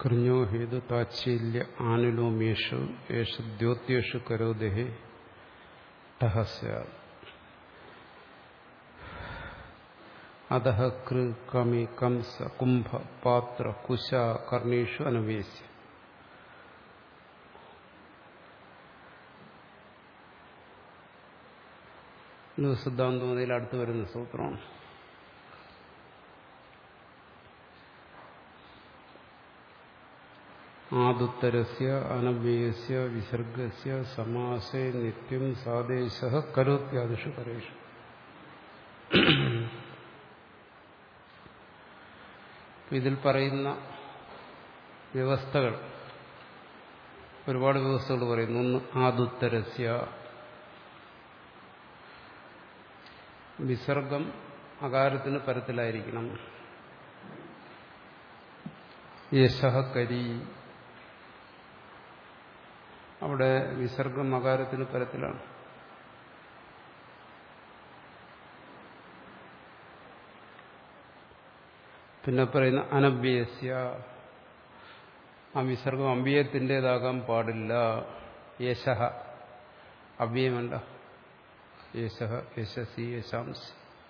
കൃഞ്ഞോ ഹേതു താച്ഛീല്യ ആനുലോമേഷു യേശ ദ്യോത്യേഷു കരോദേഹേ ടഹസ്യ അധ കൃ കമി കംസ കുംഭ പാത്ര കുശ കർണേഷു അനവേശ്യ സിദ്ധാന്തമതിയിൽ അടുത്ത് വരുന്ന സൂത്രമാണ് ആദുത്തരസ്യ അനവ്യയസ്യ വിസർഗസ്യ സമാസേ നിത്യം സാദേശ കരോത്യാദിഷു പരേഷു ഇതിൽ പറയുന്ന വ്യവസ്ഥകൾ ഒരുപാട് വ്യവസ്ഥകൾ പറയുന്നു ഒന്ന് ആദുത്തരസ്യ വിസർഗം അകാരത്തിന് പരത്തിലായിരിക്കണം യശഃ കരി അവിടെ വിസർഗം അകാരത്തിന് പരത്തിലാണ് പിന്നെ പറയുന്ന അനവ്യയസ്യ ആ വിസർഗം അമ്പിയത്തിൻ്റെതാകാൻ പാടില്ല യശഃ അവ്യയമല്ല യേശഃ യശസി യശാംസി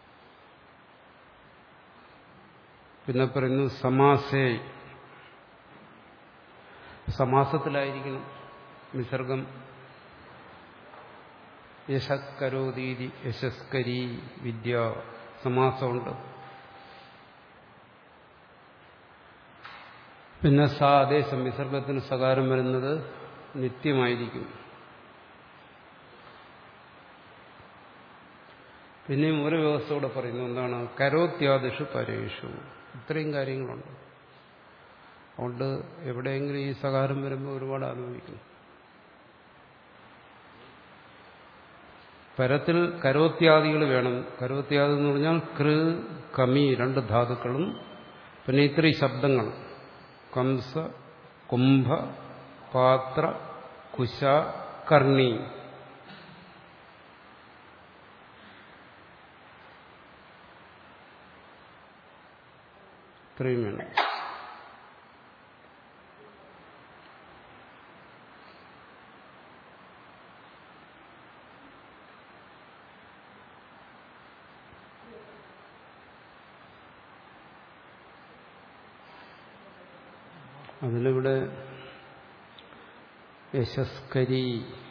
പിന്നെ പറയുന്നു സമാസേ സമാസത്തിലായിരിക്കണം വിസർഗം യശക്കരോതീതി യശസ്കരി വിദ്യ സമാസമുണ്ട് പിന്നെ സ ആദേശം വിസർഗത്തിന് സകാരം വരുന്നത് നിത്യമായിരിക്കും പിന്നെയും ഒരു വ്യവസ്ഥ കൂടെ പറയുന്നു എന്താണ് കരോത്യാദിഷു പരേഷു ഇത്രയും കാര്യങ്ങളുണ്ട് അതുകൊണ്ട് എവിടെയെങ്കിലും ഈ സകാരം വരുമ്പോൾ ഒരുപാട് ആലോചിക്കുന്നു പരത്തിൽ കരോത്യാദികൾ വേണം കരോത്യാദി എന്ന് പറഞ്ഞാൽ കൃ കമി രണ്ട് ധാതുക്കളും പിന്നെ ഇത്രയും ശബ്ദങ്ങൾ കംസ കുംഭ പാത്ര കുശ കർണി ഇത്രയും വേണം അതിലിവിടെ യശസ്കരി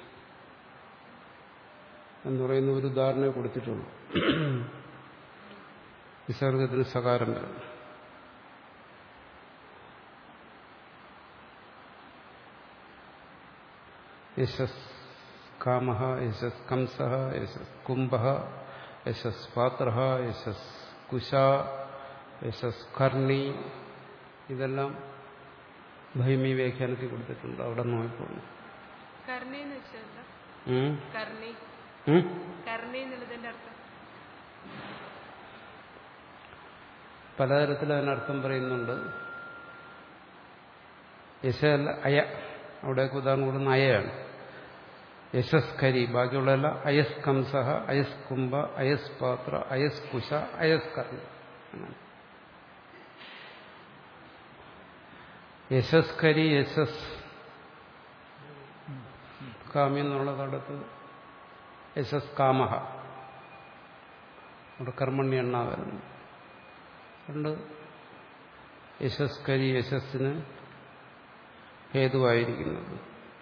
എന്ന് പറയുന്ന ഒരു ഉദാഹരണ കൊടുത്തിട്ടുള്ളൂ വിസർഗത്തിന് സകാരം വരും യശസ് കാമ യശസ് കംസ യശസ് കുംഭ യശസ് പാത്ര യശസ് കുശ യശസ് കർണി ഇതെല്ലാം ഭൈമി വ്യാഖ്യാനത്തിൽ കൊടുത്തിട്ടുണ്ട് അവിടെ നോക്കിക്കോളൂ കർണി എന്ന് വെച്ചാൽ ഉം? കർണി ഉം? കർണി എന്നുള്ളതിന്റെ അർത്ഥം പലതരത്തിൽ അതിനർത്ഥം പറയുന്നുണ്ട് യശ അല്ല അയ അവിടെയൊക്കെ ഉദാഹരണം കൊടുക്കുന്ന അയയാണ് യശസ്കരി ബാക്കിയുള്ളതല്ല അയസ് കംസഹ അയസ് കുംഭ അയസ് പാത്ര അയസ് കുശ അയസ് കർണ അങ്ങനെ യശസ്കരി യശസ് കാമി എന്നുള്ള കടത്ത് യശസ് കാമഹ അവിടെ കർമ്മണ്യ എണ്ണ വരുന്നു അതുകൊണ്ട് യശസ്കരി യശസ്സിന് ഹേതുവായിരിക്കുന്നത്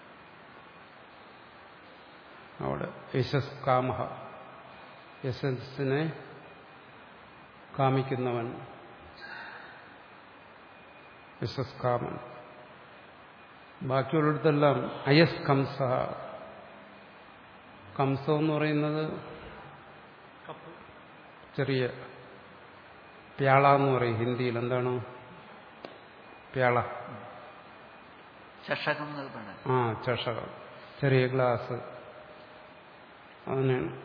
അവിടെ യശസ് കാമഹ യശസ്സിനെ കാമിക്കുന്നവൻ യശസ്കാമൻ ബാക്കിയുള്ളിടത്തെല്ലാം അയസ് കംസ കംസം എന്ന് പറയുന്നത് ചെറിയ പ്യാള എന്ന് പറയും ഹിന്ദിയിൽ എന്താണ് പ്യാള ചഷകം എന്നൊക്കെ പറഞ്ഞാൽ ആ ചഷകം ചെറിയ ഗ്ലാസ് അതിനാണ്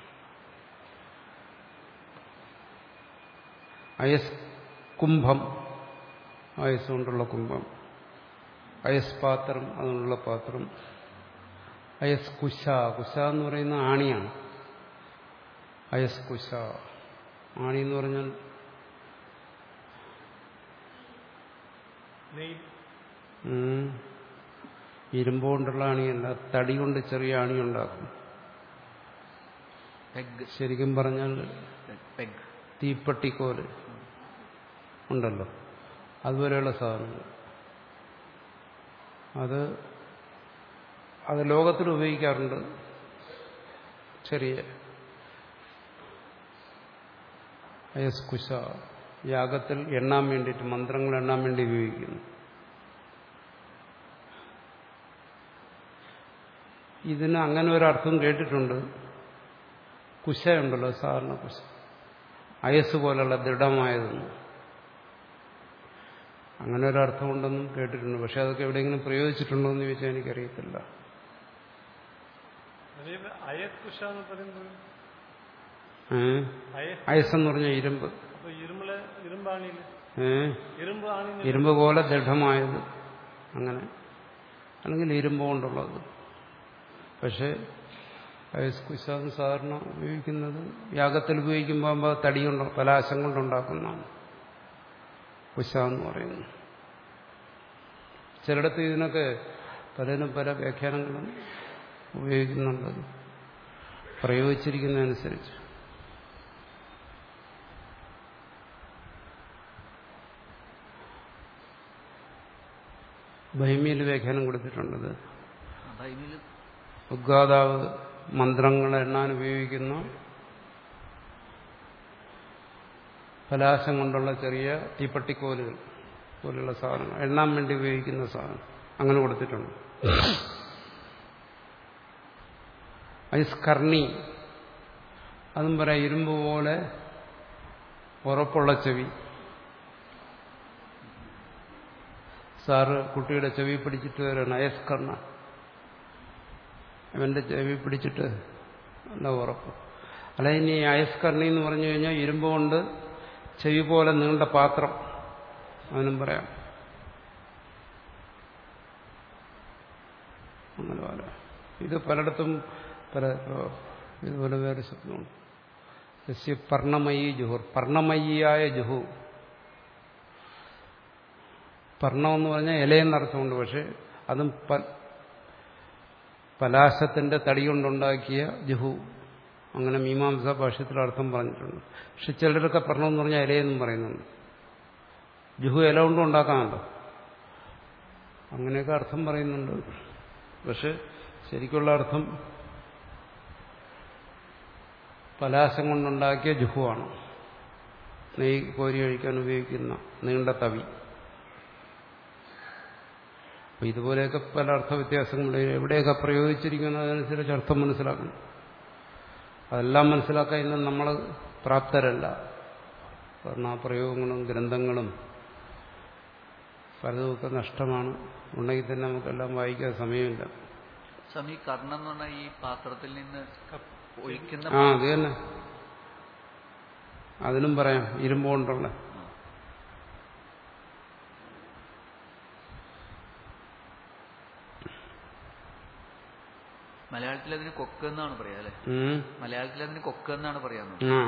അയസ് കുംഭം അയസ് കൊണ്ടുള്ള കുംഭം അയസ് പാത്രം അതിനുള്ള പാത്രം അയസ് കുശ കുശ എന്ന് പറയുന്ന ആണിയാണ് അയസ് കുശ ആണി എന്ന് പറഞ്ഞാൽ ഉം. ഇരുമ്പ് കൊണ്ടുള്ള അണിയല്ല തടി കൊണ്ട് ചെറിയ അണി ഉണ്ടാക്കും പെഗ് ശരിക്കും പറഞ്ഞാൽ പെഗ് തീപ്പട്ടിക്കോല് ഉണ്ടല്ലോ അതുപോലെയുള്ള സാധനങ്ങൾ അത് അത് ലോകത്തിൽ ഉപയോഗിക്കാറുണ്ട് ചെറിയ അയസ്കുശ യാഗത്തിൽ എണ്ണാൻ വേണ്ടിയിട്ട് മന്ത്രങ്ങൾ എണ്ണാൻ വേണ്ടി ഉപയോഗിക്കുന്നു ഇതിന് അങ്ങനെ ഒരർത്ഥം കേട്ടിട്ടുണ്ട് കുശയുണ്ടല്ലോ സാധാരണ കുശ അയസ് പോലുള്ള ദൃഢമായതൊന്നും അങ്ങനെ ഒരു അർത്ഥമുണ്ടെന്നും കേട്ടിട്ടുണ്ട് പക്ഷെ അതൊക്കെ എവിടെയെങ്കിലും പ്രയോഗിച്ചിട്ടുണ്ടോ എന്ന് ചോദിച്ചാൽ എനിക്കറിയത്തില്ല അതേപോലെ അയക്കുശ എന്ന് പറയുന്നത് ഏ അയ അയസ് എന്ന് പറഞ്ഞ ഇരുമ്പ് അപ്പൊ ഇരുമ്പ് ഇരുമ്പാണിയില് ഏ ഇരുമ്പ് ആണിന് ഇരുമ്പ് പോലെ ദൃഢമായത് അങ്ങനെ അല്ലെങ്കിൽ ഇരുമ്പ് കൊണ്ടുള്ളത് പക്ഷെ അയസ്കുശാന്ന് സാധാരണ ഉപയോഗിക്കുന്നത് യാഗത്തിൽ ഉപയോഗിക്കുമ്പോൾ തടി കൊണ്ട് പലാശം കൊണ്ടുണ്ടാക്കുന്നതാണ് കുശ എന്ന് പറയുന്നു ചിലയിടത്ത് ഇതിനൊക്കെ പലതിനും പല വ്യാഖ്യാനങ്ങളും ഉപയോഗിക്കുന്നുണ്ട് പ്രയോഗിച്ചിരിക്കുന്നതനുസരിച്ച് ഭൈമിയിൽ വ്യാഖ്യാനം കൊടുത്തിട്ടുണ്ടത് ബൈബിളിൽ ഉദ്ഗാതാവ് മന്ത്രങ്ങൾ എണ്ണാൻ ഉപയോഗിക്കുന്ന പലാശം കൊണ്ടുള്ള ചെറിയ തീപ്പട്ടിക്കോലുകൾ പോലുള്ള സാധനങ്ങൾ എണ്ണാൻ വേണ്ടി ഉപയോഗിക്കുന്ന സാധനം അങ്ങനെ കൊടുത്തിട്ടുണ്ട് ഐസ്കർണി അതും പറയാം ഇരുമ്പ് പോലെ ഉറപ്പുള്ള ചെവി സാറ് കുട്ടിയുടെ ചെവി പിടിച്ചിട്ട് വരണം അയസ്കർണ അവന്റെ ചെവി പിടിച്ചിട്ട് എന്താ ഉറപ്പ് അല്ല ഇനി അയസ്കർണി എന്ന് പറഞ്ഞു കഴിഞ്ഞാൽ ഇരുമ്പ് കൊണ്ട് ചെവി പോലെ നീണ്ട പാത്രം അവനും പറയാം അങ്ങനെ പറയാം ഇത് പലയിടത്തും പല ഇതുപോലെ വേറെ ശബ്ദമുണ്ട് സസ്യ പർണമയി ജുഹുർ പർണമയിയായ ജുഹു പർണം എന്ന് പറഞ്ഞാൽ ഇലയെന്നർത്ഥമുണ്ട് പക്ഷെ അതും പ- പലാശത്തിന്റെ തടി കൊണ്ടുണ്ടാക്കിയ ജുഹു അങ്ങനെ മീമാംസ ഭാഷ്യത്തിൽ അർത്ഥം പറഞ്ഞിട്ടുണ്ട് പക്ഷെ ചിലരൊക്കെ പർണം എന്ന് പറഞ്ഞാൽ ഇലയെന്നും പറയുന്നുണ്ട് ജുഹു ഇല കൊണ്ടും ഉണ്ടാക്കാമല്ലോ അങ്ങനെയൊക്കെ അർത്ഥം പറയുന്നുണ്ട് പക്ഷെ ശരിക്കുള്ള അർത്ഥം പലാശം കൊണ്ടുണ്ടാക്കിയ ജുഹുവാണ് നെയ് കോരി കഴിക്കാൻ ഉപയോഗിക്കുന്ന നീണ്ട തവി അപ്പൊ ഇതുപോലെയൊക്കെ പല അർത്ഥ വ്യത്യാസങ്ങളുണ്ട് എവിടെയൊക്കെ പ്രയോഗിച്ചിരിക്കുന്നതനുസരിച്ച് അർത്ഥം മനസ്സിലാക്കണം അതെല്ലാം മനസ്സിലാക്കാൻ ഇന്ന് നമ്മൾ പ്രാപ്തരല്ല കാരണം ആ പ്രയോഗങ്ങളും ഗ്രന്ഥങ്ങളും പലതുമൊക്കെ നഷ്ടമാണ് ഉണ്ടെങ്കിൽ തന്നെ നമുക്കെല്ലാം വായിക്കാൻ സമയമില്ല സ്വാമി കർണം എന്ന് പറഞ്ഞാൽ ഈ പാത്രത്തിൽ നിന്ന് ഒഴിക്കുന്ന ആ അത് തന്നെ അതിനും പറയാം ഇരുമ്പ് കൊണ്ടുള്ള മലയാളത്തിൽ അതിന് കൊക്ക് എന്നാണ് പറയാ അല്ലെ ഉം. മലയാളത്തിൽ അതിന് കൊക്ക് എന്നാണ് പറയാന്ന് ആ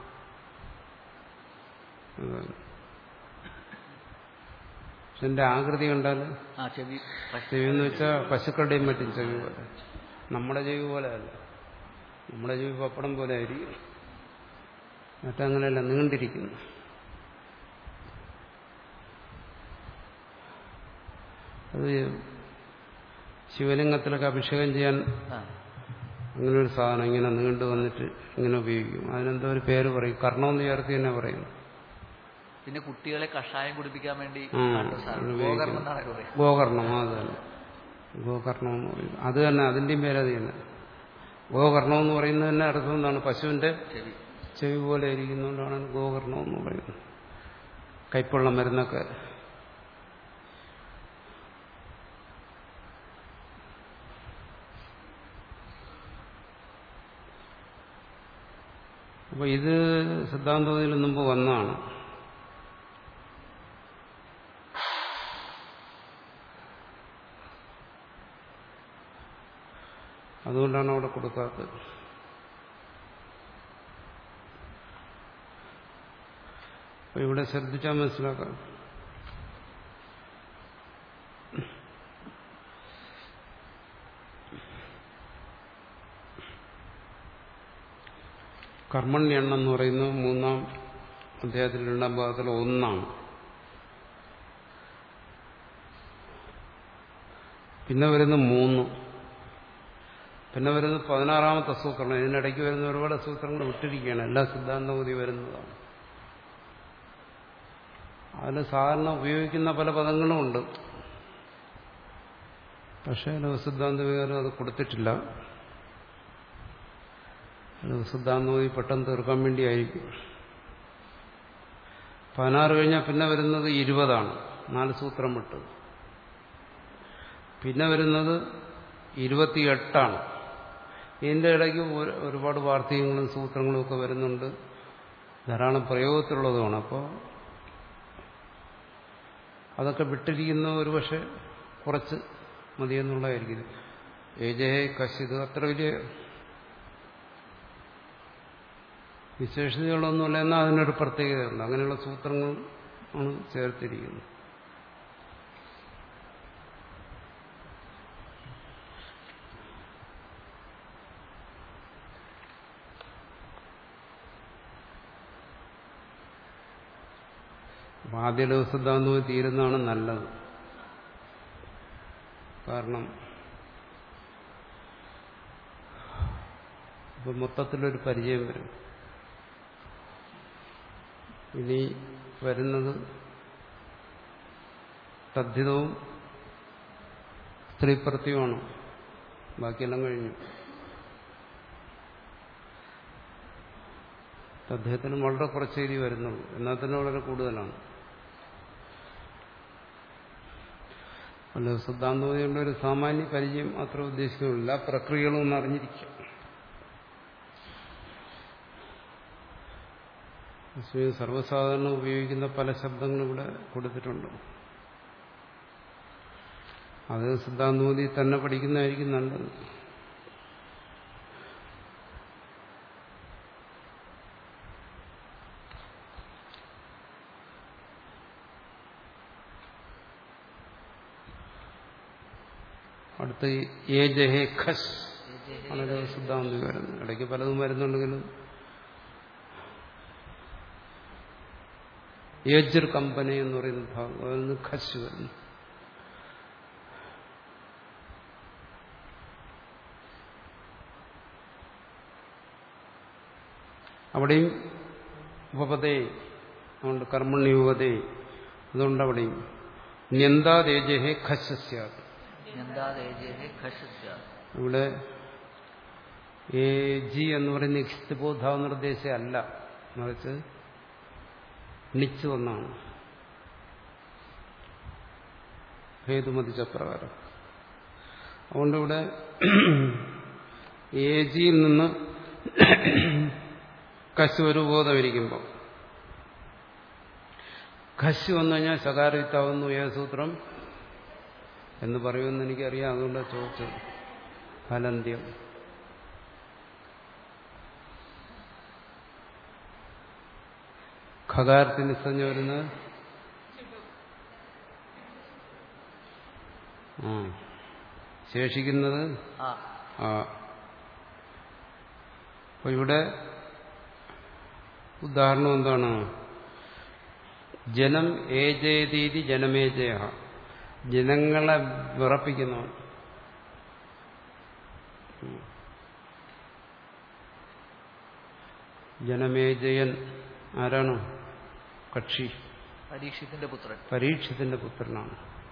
അതാണ്. പക്ഷെ എന്റെ ആകൃതി കണ്ടാൽ ആ ചെവി പശ- ചെവി എന്ന് വെച്ചാൽ പശുക്കളുടെയും മറ്റും ചെവി പോലെ നമ്മുടെ ചെവി പോലെ അല്ല നമ്മുടെ ചെവി പപ്പടം പോലെ ആയിരിക്കും മറ്റങ്ങനെയല്ല നീണ്ടിരിക്കുന്നു അത് ശിവലിംഗത്തിലൊക്കെ അഭിഷേകം ചെയ്യാൻ ആ അങ്ങനെ ഒരു സാധനം ഇങ്ങനെ നീണ്ടു വന്നിട്ട് ഇങ്ങനെ ഉപയോഗിക്കും അതിനെന്തോ ഒരു പേര് പറയും കർണമെന്ന് ചേർത്ത് തന്നെ പറയുന്നു പിന്നെ കുട്ടികളെ കഷായം കുടിപ്പിക്കാൻ വേണ്ടി ഉം, കാട്ടുന്ന സാധനം. അത് ഗോകർണം എന്നാണ് പറയുക ഗോകർണം അത് തന്നെ ഗോകർണം എന്ന് പറയും അത് തന്നെ അതിൻ്റെയും പേര് അത് തന്നെ ഗോകർണം എന്ന് പറയുന്നത് തന്നെ അർത്ഥം എന്താണ് പശുവിന്റെ ചെവി ചെവി പോലെ ഇരിക്കുന്നതുകൊണ്ടാണ് അതിന് ഗോകർണം എന്ന് പറയുന്നത് കൈപ്പുള്ള മരുന്നൊക്കെ അപ്പൊ ഇത് സിദ്ധാന്തത്തിൽ മുമ്പ് വന്നതാണ് അതുകൊണ്ടാണ് അവിടെ കൊടുക്കാത്തത് അപ്പൊ ഇവിടെ ശ്രദ്ധിച്ചാൽ മനസ്സിലാക്കാം കർമ്മണ്യെണ്ണം എന്ന് പറയുന്നത് മൂന്നാം അധ്യായത്തിൽ രണ്ടാം ഭാഗത്തിൽ ഒന്നാണ് പിന്നെ വരുന്ന മൂന്ന് പിന്നെ വരുന്നത് പതിനാറാമത്തെ സൂത്രം ഇതിനിടയ്ക്ക് വരുന്ന ഒരുപാട് സൂത്രങ്ങൾ വിട്ടിരിക്കുകയാണ് എല്ലാ സിദ്ധാന്തമതി വരുന്നതാണ് അതിൽ സാധാരണ ഉപയോഗിക്കുന്ന പല പദങ്ങളും ഉണ്ട് പക്ഷേ സിദ്ധാന്ത വികാരം അത് കൊടുത്തിട്ടില്ല സിദ്ധാന്തമതി പെട്ടെന്ന് തീർക്കാൻ വേണ്ടിയായിരിക്കും പതിനാറ് കഴിഞ്ഞാൽ പിന്നെ വരുന്നത് ഇരുപതാണ് നാല് സൂത്രം വിട്ട് പിന്നെ വരുന്നത് ഇരുപത്തിയെട്ടാണ് ഇതിൻ്റെ ഇടയ്ക്ക് ഒരു- ഒരുപാട് വാർത്തകങ്ങളും സൂത്രങ്ങളും ഒക്കെ വരുന്നുണ്ട് ധാരാളം പ്രയോഗത്തിലുള്ളതുമാണ് അപ്പോൾ അതൊക്കെ വിട്ടിരിക്കുന്ന ഒരു പക്ഷെ കുറച്ച് മതിയെന്നുള്ളതായിരിക്കും ഏജയെ കശിത് അത്ര വലിയ വിശേഷതകളൊന്നുമില്ല എന്നാൽ അതിനൊരു പ്രത്യേകതയുണ്ട് അങ്ങനെയുള്ള സൂത്രങ്ങൾ ആണ് ചേർത്തിരിക്കുന്നത് അപ്പം ആദ്യ ദിവസത്താന്ന് തീരുന്നതാണ് നല്ലത് കാരണം ഇപ്പം മൊത്തത്തിലൊരു പരിചയം വരും ഇനി വരുന്നത് തദ്ധിതവും സ്ത്രീപ്രത്യവുമാണ് ബാക്കിയെല്ലാം കഴിഞ്ഞു അദ്ദേഹത്തിന് വളരെ കുറച്ച് എഴുതി വരുന്നുള്ളൂ എന്നാൽ തന്നെ വളരെ കൂടുതലാണ് അല്ല സിദ്ധാന്തോതിയുള്ള ഒരു സാമാന്യ പരിചയം അത്ര ഉദ്ദേശിക്കുന്നില്ല പ്രക്രിയകളും ഒന്ന് അറിഞ്ഞിരിക്കും മുസ്ലിം സർവ്വസാധാരണ ഉപയോഗിക്കുന്ന പല ശബ്ദങ്ങളും ഇവിടെ കൊടുത്തിട്ടുണ്ട് അത് സിദ്ധാന്തോതി തന്നെ പഠിക്കുന്നതായിരിക്കും നല്ലത് അടുത്ത് ഏ ജഹേ ഖസ് വളരെ സിദ്ധാന്തം വരുന്നു ഇടയ്ക്ക് പലതും വരുന്നുണ്ടെങ്കിലും ഏജർ കമ്പനി എന്ന് പറയുന്ന ഭാഗം അതിൽ നിന്ന് ഖസ് വരുന്നു അവിടെയും ഉപപതേ അതുകൊണ്ട് കർമ്മണ്യ ഉപതേ അതുകൊണ്ട് അവിടെയും ന്യന്താദേജഹേ ഖസ്സ്യാത് എന്താദേജേ ഖഷ് സ്യാത് ഇവിടെ ഏ ജി എന്ന് പറയുന്ന ഇഷ്ടബോധ നിർദ്ദേശം അല്ല മറിച്ച് നിച്ച് ഒന്നാണ് ഹേതുമതി ചപ്രകാരം അതുകൊണ്ട് ഇവിടെ എ ജിയിൽ നിന്ന് കശ് ഒരു ബോധമിരിക്കുമ്പോൾ ഖശ് വന്നു കഴിഞ്ഞാൽ ശകാരയുക്താവുന്നു ഏത് സൂത്രം എന്ന് പറയുമെന്ന് എനിക്കറിയാം അതുകൊണ്ടാണ് ചോദിച്ചത് ഫലന്ത്യം ഖകാരത്തിന് സഞ്ജ വരുന്നത് ആ ശേഷിക്കുന്നത് ആ ആ അപ്പൊ ഇവിടെ ഉദാഹരണം എന്താണ് ജനം ഏജയതീതി ജനമേജയ ജനങ്ങളെ വിറപ്പിക്കുന്നവൻ ജനമേജയൻ ആരാണ് കക്ഷി പരീക്ഷത്തിന്റെ പുത്രൻ പരീക്ഷത്തിന്റെ പുത്രനാണ്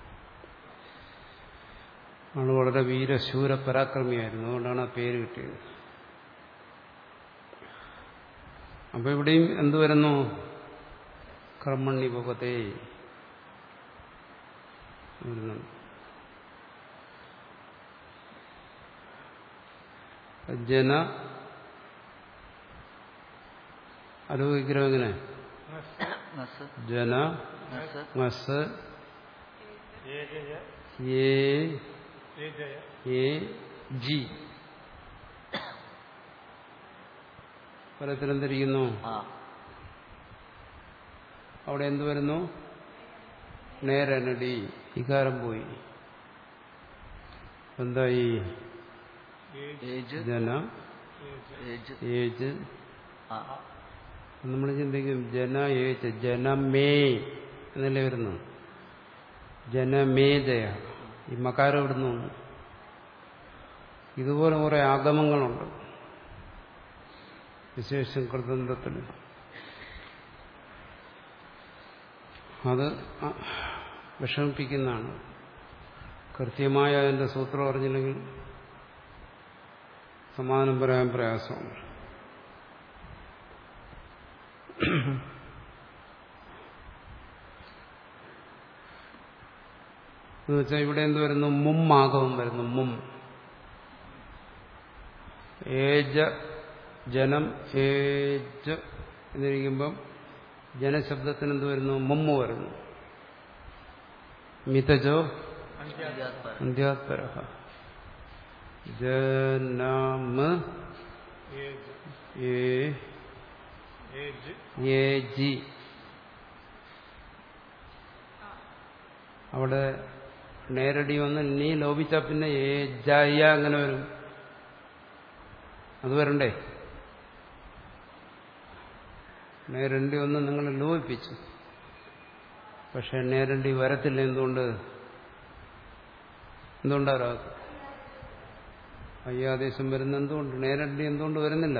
ആള് വളരെ വീരശൂര പരാക്രമിയായിരുന്നു അതുകൊണ്ടാണ് ആ പേര് കിട്ടിയത് അപ്പൊ ഇവിടെയും എന്തു വരുന്നു കർമ്മണ്യപതേ വരുന്നുണ്ട് ജന ആലോചിக்கிறோம் എങ്ങനെ നസ് ജന നസ് മസ് ഏ ജയ ഏ ഏ ജയ എ ജി പലത്തിലെന്തിരിക്കുന്നു ആ അവിടെ എന്ത് വരുന്നു നേരനടി ഇകാരം പോയി എന്തായി ഏജ് ജന ഏജ് ഏജ് ആ നമ്മൾ ചിന്തിക്കും ജന ഏച്ച് ജനമേ എന്നല്ലേ വരുന്നു ജനമേജയ ഈ മകാരം ഇവിടുന്ന് വന്നു ഇതുപോലെ കുറെ ആഗമങ്ങളുണ്ട് വിശേഷം കൃതന്ത്രത്തിൽ അത് അ- വിഷമിപ്പിക്കുന്നതാണ് കൃത്യമായ അതിന്റെ സൂത്രം അറിഞ്ഞില്ലെങ്കിൽ സമാധാനം പറയാൻ പ്രയാസമാണ് എന്ന് വെച്ചാൽ ഇവിടെ എന്ത് വരുന്നു മുമ്മാകവും വരുന്നു മും ഏജ ജനം ഏജ് എന്നിരിക്കുമ്പം ജനശബ്ദത്തിന് എന്ത് വരുന്നു മുമ്മ് വരുന്നു മിതജോ അന്ത്യാത്മ. അന്ത്യാത്പര ജനമ് ഏജ് ഏ ഏജ് ഏജി അവിടെ നേരടി വന്ന് നീ ലോപിച്ച പിന്നെ ഏജായ അങ്ങനെ വരും അത് വരണ്ടേ നേരണ്ടി വന്ന് നിങ്ങൾ ലോപിപ്പിച്ചു പക്ഷെ നേരണ്ടി വരത്തില്ല എന്തുകൊണ്ട് എന്തുകൊണ്ടാരാകും അയ്യാദേശം വരുന്ന എന്തുകൊണ്ട് നേരണ്ടി എന്തുകൊണ്ട് വരുന്നില്ല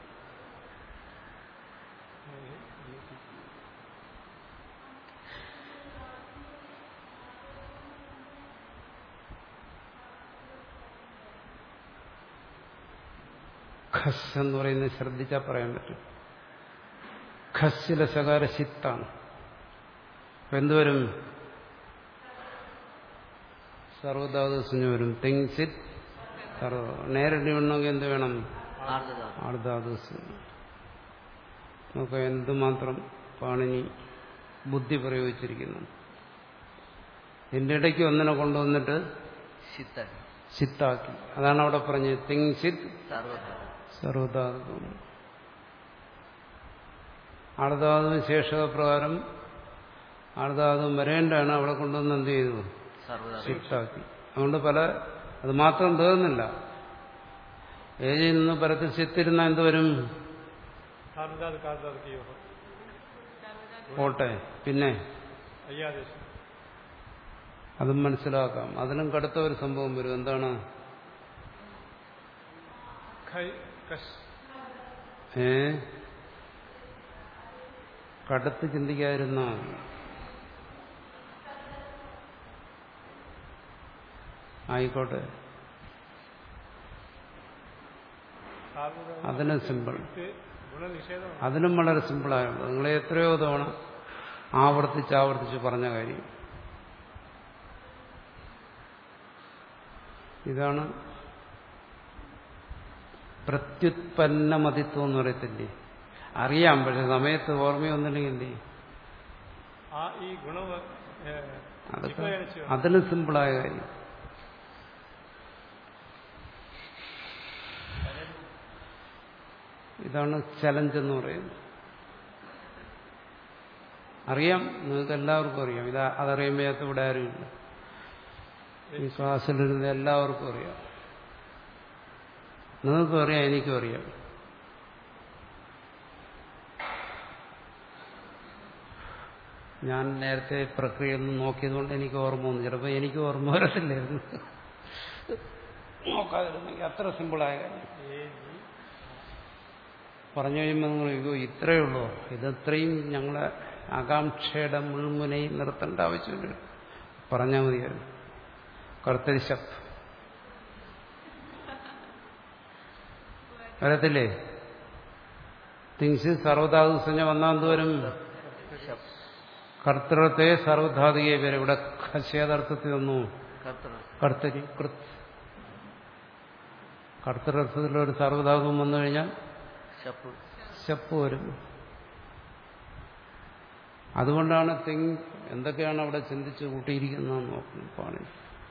ഖസ് എന്ന് പറയുന്നത് ശ്രദ്ധിച്ചാൽ പറയാൻ പറ്റും ഖസ്സിലെ ശകാര ശിത്താണ് അപ്പൊ എന്തുവരും സർവധാതുസിന് വരും തിങ് സിറ്റ് സർവ നേരിട്ട് വേണമെങ്കിൽ എന്ത് വേണം ആർദ്രധാതു. ആർദ്ധാതുസ് നമുക്ക് എന്തുമാത്രം പാണിനി ബുദ്ധി പ്രയോഗിച്ചിരിക്കുന്നു ഇതിന്റെ ഇടയ്ക്ക് ഒന്നിനെ കൊണ്ടുവന്നിട്ട് ശിത്തൻ ചിത്താക്കി അതാണ് അവിടെ പറഞ്ഞത് തിങ് ചിത്ത് സർവധാതു. സർവധാതു ആർദ്ധാതും ശേഷകപ്രകാരം ആർദ്ധാതും വരേണ്ടാണ് അവിടെ കൊണ്ടുവന്ന് എന്ത് ചെയ്തു സർവധാതു. ചിത്താക്കി അതുകൊണ്ട് പല അത് മാത്രം തീർന്നില്ല ഏജിൽ നിന്ന് പരത്തിൽ ചിത്തിരുന്ന എന്തുവരും സാർവധാതു കാർദാതു യോഗം പോട്ടെ പിന്നെ അയ്യാദേശം അതും മനസ്സിലാക്കാം അതിലും കടുത്ത ഒരു സംഭവം വരും എന്താണ് ഖൈ കശ് ഏ കടുത്ത് ചിന്തിക്കാതിരുന്ന ആയിക്കോട്ടെ സാർവധാതു അതിനും സിമ്പിൾ ഗുണനിഷേധം അതിനും വളരെ സിമ്പിളായുള്ളൂ നിങ്ങൾ എത്രയോ തവണ ആവർത്തിച്ച് ആവർത്തിച്ച് പറഞ്ഞ കാര്യം ഇതാണ് പ്രത്യുത്പന്നമതിത്വം എന്ന് പറയത്തില്ലേ അറിയാം പക്ഷെ സമയത്ത് ഓർമ്മയൊന്നുമില്ലെങ്കിൽ എന്ത് ചെയ്യും ആ ഈ ഗുണം അതൊക്കെ അതിലും സിമ്പിളായ കാര്യം ഇതാണ് ചലഞ്ച് എന്ന് പറയുന്നത് അറിയാം നിങ്ങൾക്ക് എല്ലാവർക്കും അറിയാം ഇത് അതറിയാൻ വയ്യാത്ത ഇവിടെ ആരുമില്ല ഈ ക്ലാസ്സിലിരുന്ന് എല്ലാവർക്കും അറിയാം നിങ്ങൾക്കും അറിയാം എനിക്കും അറിയാം ഞാൻ നേരത്തെ പ്രക്രിയ ഒന്ന് നോക്കിയതുകൊണ്ട് എനിക്ക് ഓർമ്മ വന്നു ചിലപ്പോൾ എനിക്ക് ഓർമ്മ വരത്തില്ലായിരുന്നു നോക്കാതിരുന്നെങ്കിൽ അത്ര സിമ്പിളായ കാര്യം പറഞ്ഞു കഴിയുമ്പോൾ നിങ്ങൾ അയ്യോ ഇത്രയേ ഉള്ളൂ ഇതത്രയും ഞങ്ങളെ ആകാംക്ഷയുടെ മുൾമുനയിൽ നിർത്തേണ്ട ആവശ്യമില്ല പറഞ്ഞാൽ മതിയായിരുന്നു കർത്തരിശപ്പ് വരത്തില്ലേ തിങ്സ് സർവധാതുസഞ്ജ വന്നാൽ എന്തുവരും ശപ്. കർത്തൃത്തെ സർവധാതുകയെ വരെ ഇവിടെ ഖശ്യേതർത്ഥത്തിൽ വന്നു കർത്തൃ കർത്തരി കൃത് കർത്തൃർത്ഥത്തിലൊരു സർവധാതുവും വന്നു കഴിഞ്ഞാൽ ശപ്പ് ശപ്പ് വരും അതുകൊണ്ടാണ് തിങ് എന്തൊക്കെയാണ് അവിടെ ചിന്തിച്ച് കൂട്ടിയിരിക്കുന്നതെന്ന് നോക്കുന്നു പാണി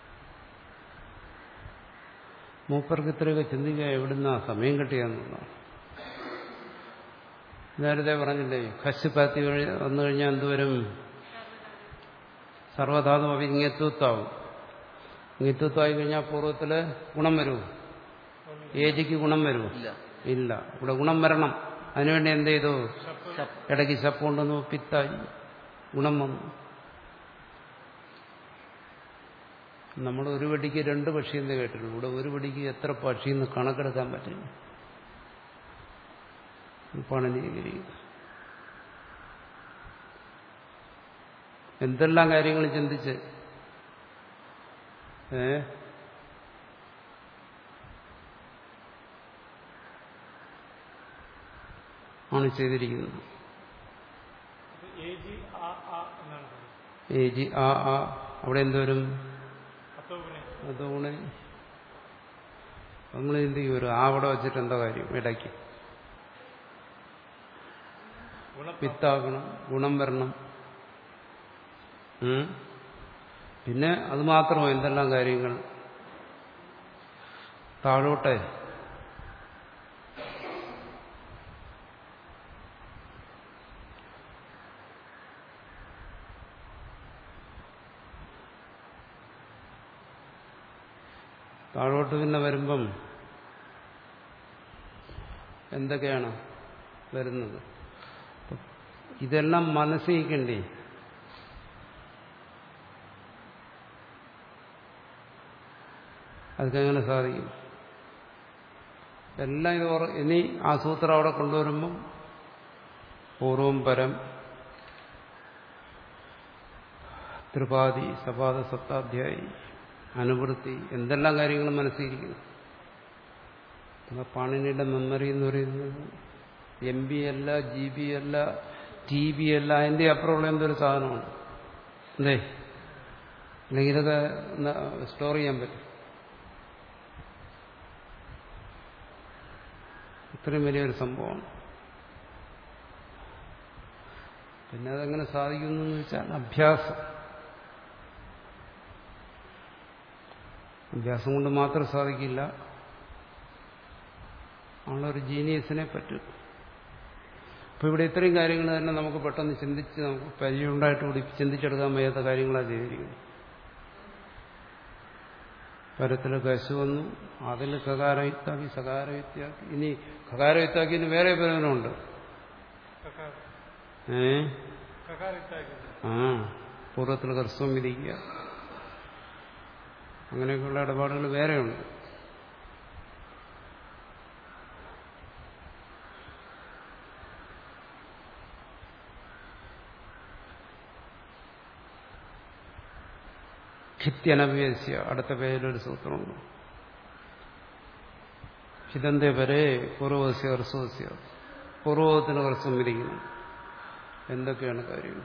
മൂപ്പർക്ക് ഇത്രയൊക്കെ ചിന്തിക്കുക എവിടുന്ന സമയം കിട്ടിയെന്നുള്ളതാണ് നേരത്തെ പറഞ്ഞില്ലേ ഖസ് പാത്തി കഴി- വന്നു കഴിഞ്ഞാൽ എന്തുവരും സർവധാതു അഭി ഇങ്ങത്വത്വാവും ഇങ്ങത്വത്വമായി കഴിഞ്ഞാൽ പൂർവ്വത്തില് ഗുണം വരൂ ഏജിക്ക് ഗുണം വരൂ ഇല്ല ഇല്ല ഇവിടെ ഗുണം വരണം അതിനുവേണ്ടി എന്ത് ചെയ്തു ശപ്പ്. ഇടയ്ക്ക് ശപ്പ് കൊണ്ടുവന്നു പിത്തായി ഗുണം വന്നു നമ്മൾ ഒരു വെടിക്ക് രണ്ട് പക്ഷി എന്ന് കേട്ടിട്ടുണ്ട് ഇവിടെ ഒരു വെടിക്ക് എത്ര പക്ഷി എന്ന് കണക്കെടുക്കാൻ പറ്റില്ല പണനീകരിക്കുന്നു എന്തെല്ലാം കാര്യങ്ങൾ ചിന്തിച്ച് ഏ ആണ് ചെയ്തിരിക്കുന്നത് എ ജി ആ ആ എന്നാണ് പറയുന്നത് ഏ ജി ആ ആ അവിടെ എന്തോരും അത്തോപിനെ അതുകൊണ്ട് നമ്മൾ എന്ത് ചെയ്യും ഒരു ആ അവിടെ വെച്ചിട്ട് എന്താ കാര്യം ഇടയ്ക്ക് ഗുണ പിത്താകണം ഗുണം വരണം ഉം. പിന്നെ അത് മാത്രമോ എന്തെല്ലാം കാര്യങ്ങൾ താഴോട്ടെ താഴോട്ട് പിന്നെ വരുമ്പം എന്തൊക്കെയാണ് വരുന്നത് ഇതെല്ലാം മനസ്സിക്കണ്ടേ അതൊക്കെ എങ്ങനെ സാധിക്കും എല്ലാം ഇത് ഓർ- ഇനി ആ സൂത്രം അവിടെ കൊണ്ടുവരുമ്പം പൂർവം പരം ത്രിപാതി സപാദ സപ്താധ്യായി അനുവൃത്തി എന്തെല്ലാം കാര്യങ്ങൾ മനസ്സിലിരിക്കുന്നു അപ്പൊ പാണിനിയുടെ മെമ്മറി എന്ന് പറയുന്നത് എം ബി അല്ല ജി ബി അല്ല ടി ബി അല്ല അതിന്റെ അപ്പുറമുള്ള എന്തൊരു സാധനമാണ് അല്ലേ അല്ലെങ്കിൽ ഇതൊക്കെ സ്റ്റോർ ചെയ്യാൻ പറ്റും ഇത്രയും വലിയൊരു സംഭവമാണ് പിന്നെ അതെങ്ങനെ സാധിക്കുന്നു എന്ന് വെച്ചാൽ അഭ്യാസം അഭ്യാസം കൊണ്ട് മാത്രം സാധിക്കില്ല ആളൊരു ജീനിയസിനെ പറ്റും അപ്പൊ ഇവിടെ ഇത്രയും കാര്യങ്ങൾ തന്നെ നമുക്ക് പെട്ടെന്ന് ചിന്തിച്ച് നമുക്ക് പരിചയമുണ്ടായിട്ട് കൂടി ചിന്തിച്ചെടുക്കാൻ വയ്യാത്ത കാര്യങ്ങളാണ് ചെയ്തിരിക്കുന്നത് പരത്തിൽ കശു വന്നു അതിൽ ഖകാരയുക്താക്കി സകാരയുക്താക്കി ഇനി ഖകാരയുക്താക്കി ഇനി വേറെ പ്രയോജനമുണ്ട് കക്കാർ ഏ കക്കാർ ഇട്ടാക്കി ആ പൂർവ്വത്തിൽ കർസ്വം വിധിക്കുക അങ്ങനെയൊക്കെയുള്ള ഇടപാടുകൾ വേറെയുണ്ട് ഖിത്യനവ്യസ്യ അടുത്ത പേരിലൊരു സൂത്രമുണ്ട് ഹിതന്തേ വരെ പൂർവസ്യ ഹർസ്വസ്യ പൂർവത്തിന് ഹർസ്വം വിധിക്കുന്നു എന്തൊക്കെയാണ് കാര്യങ്ങൾ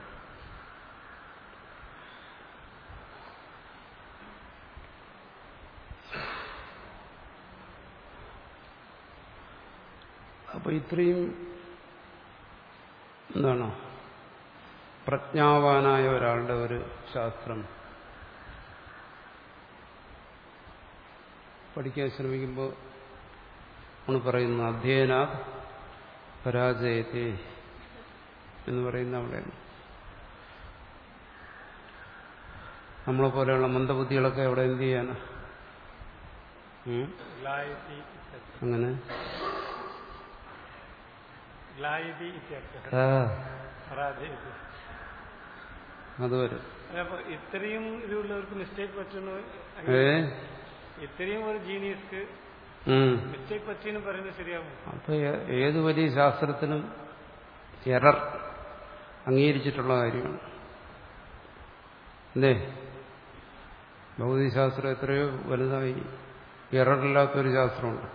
അപ്പൊ ഇത്രയും എന്താണ് പ്രജ്ഞാവാനായ ഒരാളുടെ ഒരു ശാസ്ത്രം പഠിക്കാൻ ശ്രമിക്കുമ്പോൾ നമ്മൾ പറയുന്നു അധ്യയനാ പരാജയത്തെ എന്ന് പറയുന്ന അവിടെയാണ് നമ്മളെ പോലെയുള്ള മന്ദബുദ്ധികളൊക്കെ അവിടെ എന്ത് ചെയ്യാനാ ഉം? ഗ്ലായതി ഇത്യർത്ഥ അങ്ങനെ ഗ്ലായതി ഇത്യർത്ഥ ആ പരാജയത്തിൽ അത് വരും അപ്പൊ ഇത്രയും ഇതുള്ളവർക്ക് മിസ്റ്റേക്ക് പറ്റുന്നു ഏ ഇത്രയും ഒരു ജീനിയസ്ക്ക് ഉം. മിസ്റ്റേക്ക് പറ്റിയെന്ന് പറയുന്നത് ശരിയാവും അപ്പൊ ഏ- ഏത് വലിയ ശാസ്ത്രത്തിനും എറർ അംഗീകരിച്ചിട്ടുള്ള കാര്യമാണ് അല്ലേ ഭൗതികശാസ്ത്രം എത്രയോ വലുതായി എററില്ലാത്തൊരു ശാസ്ത്രമുണ്ട്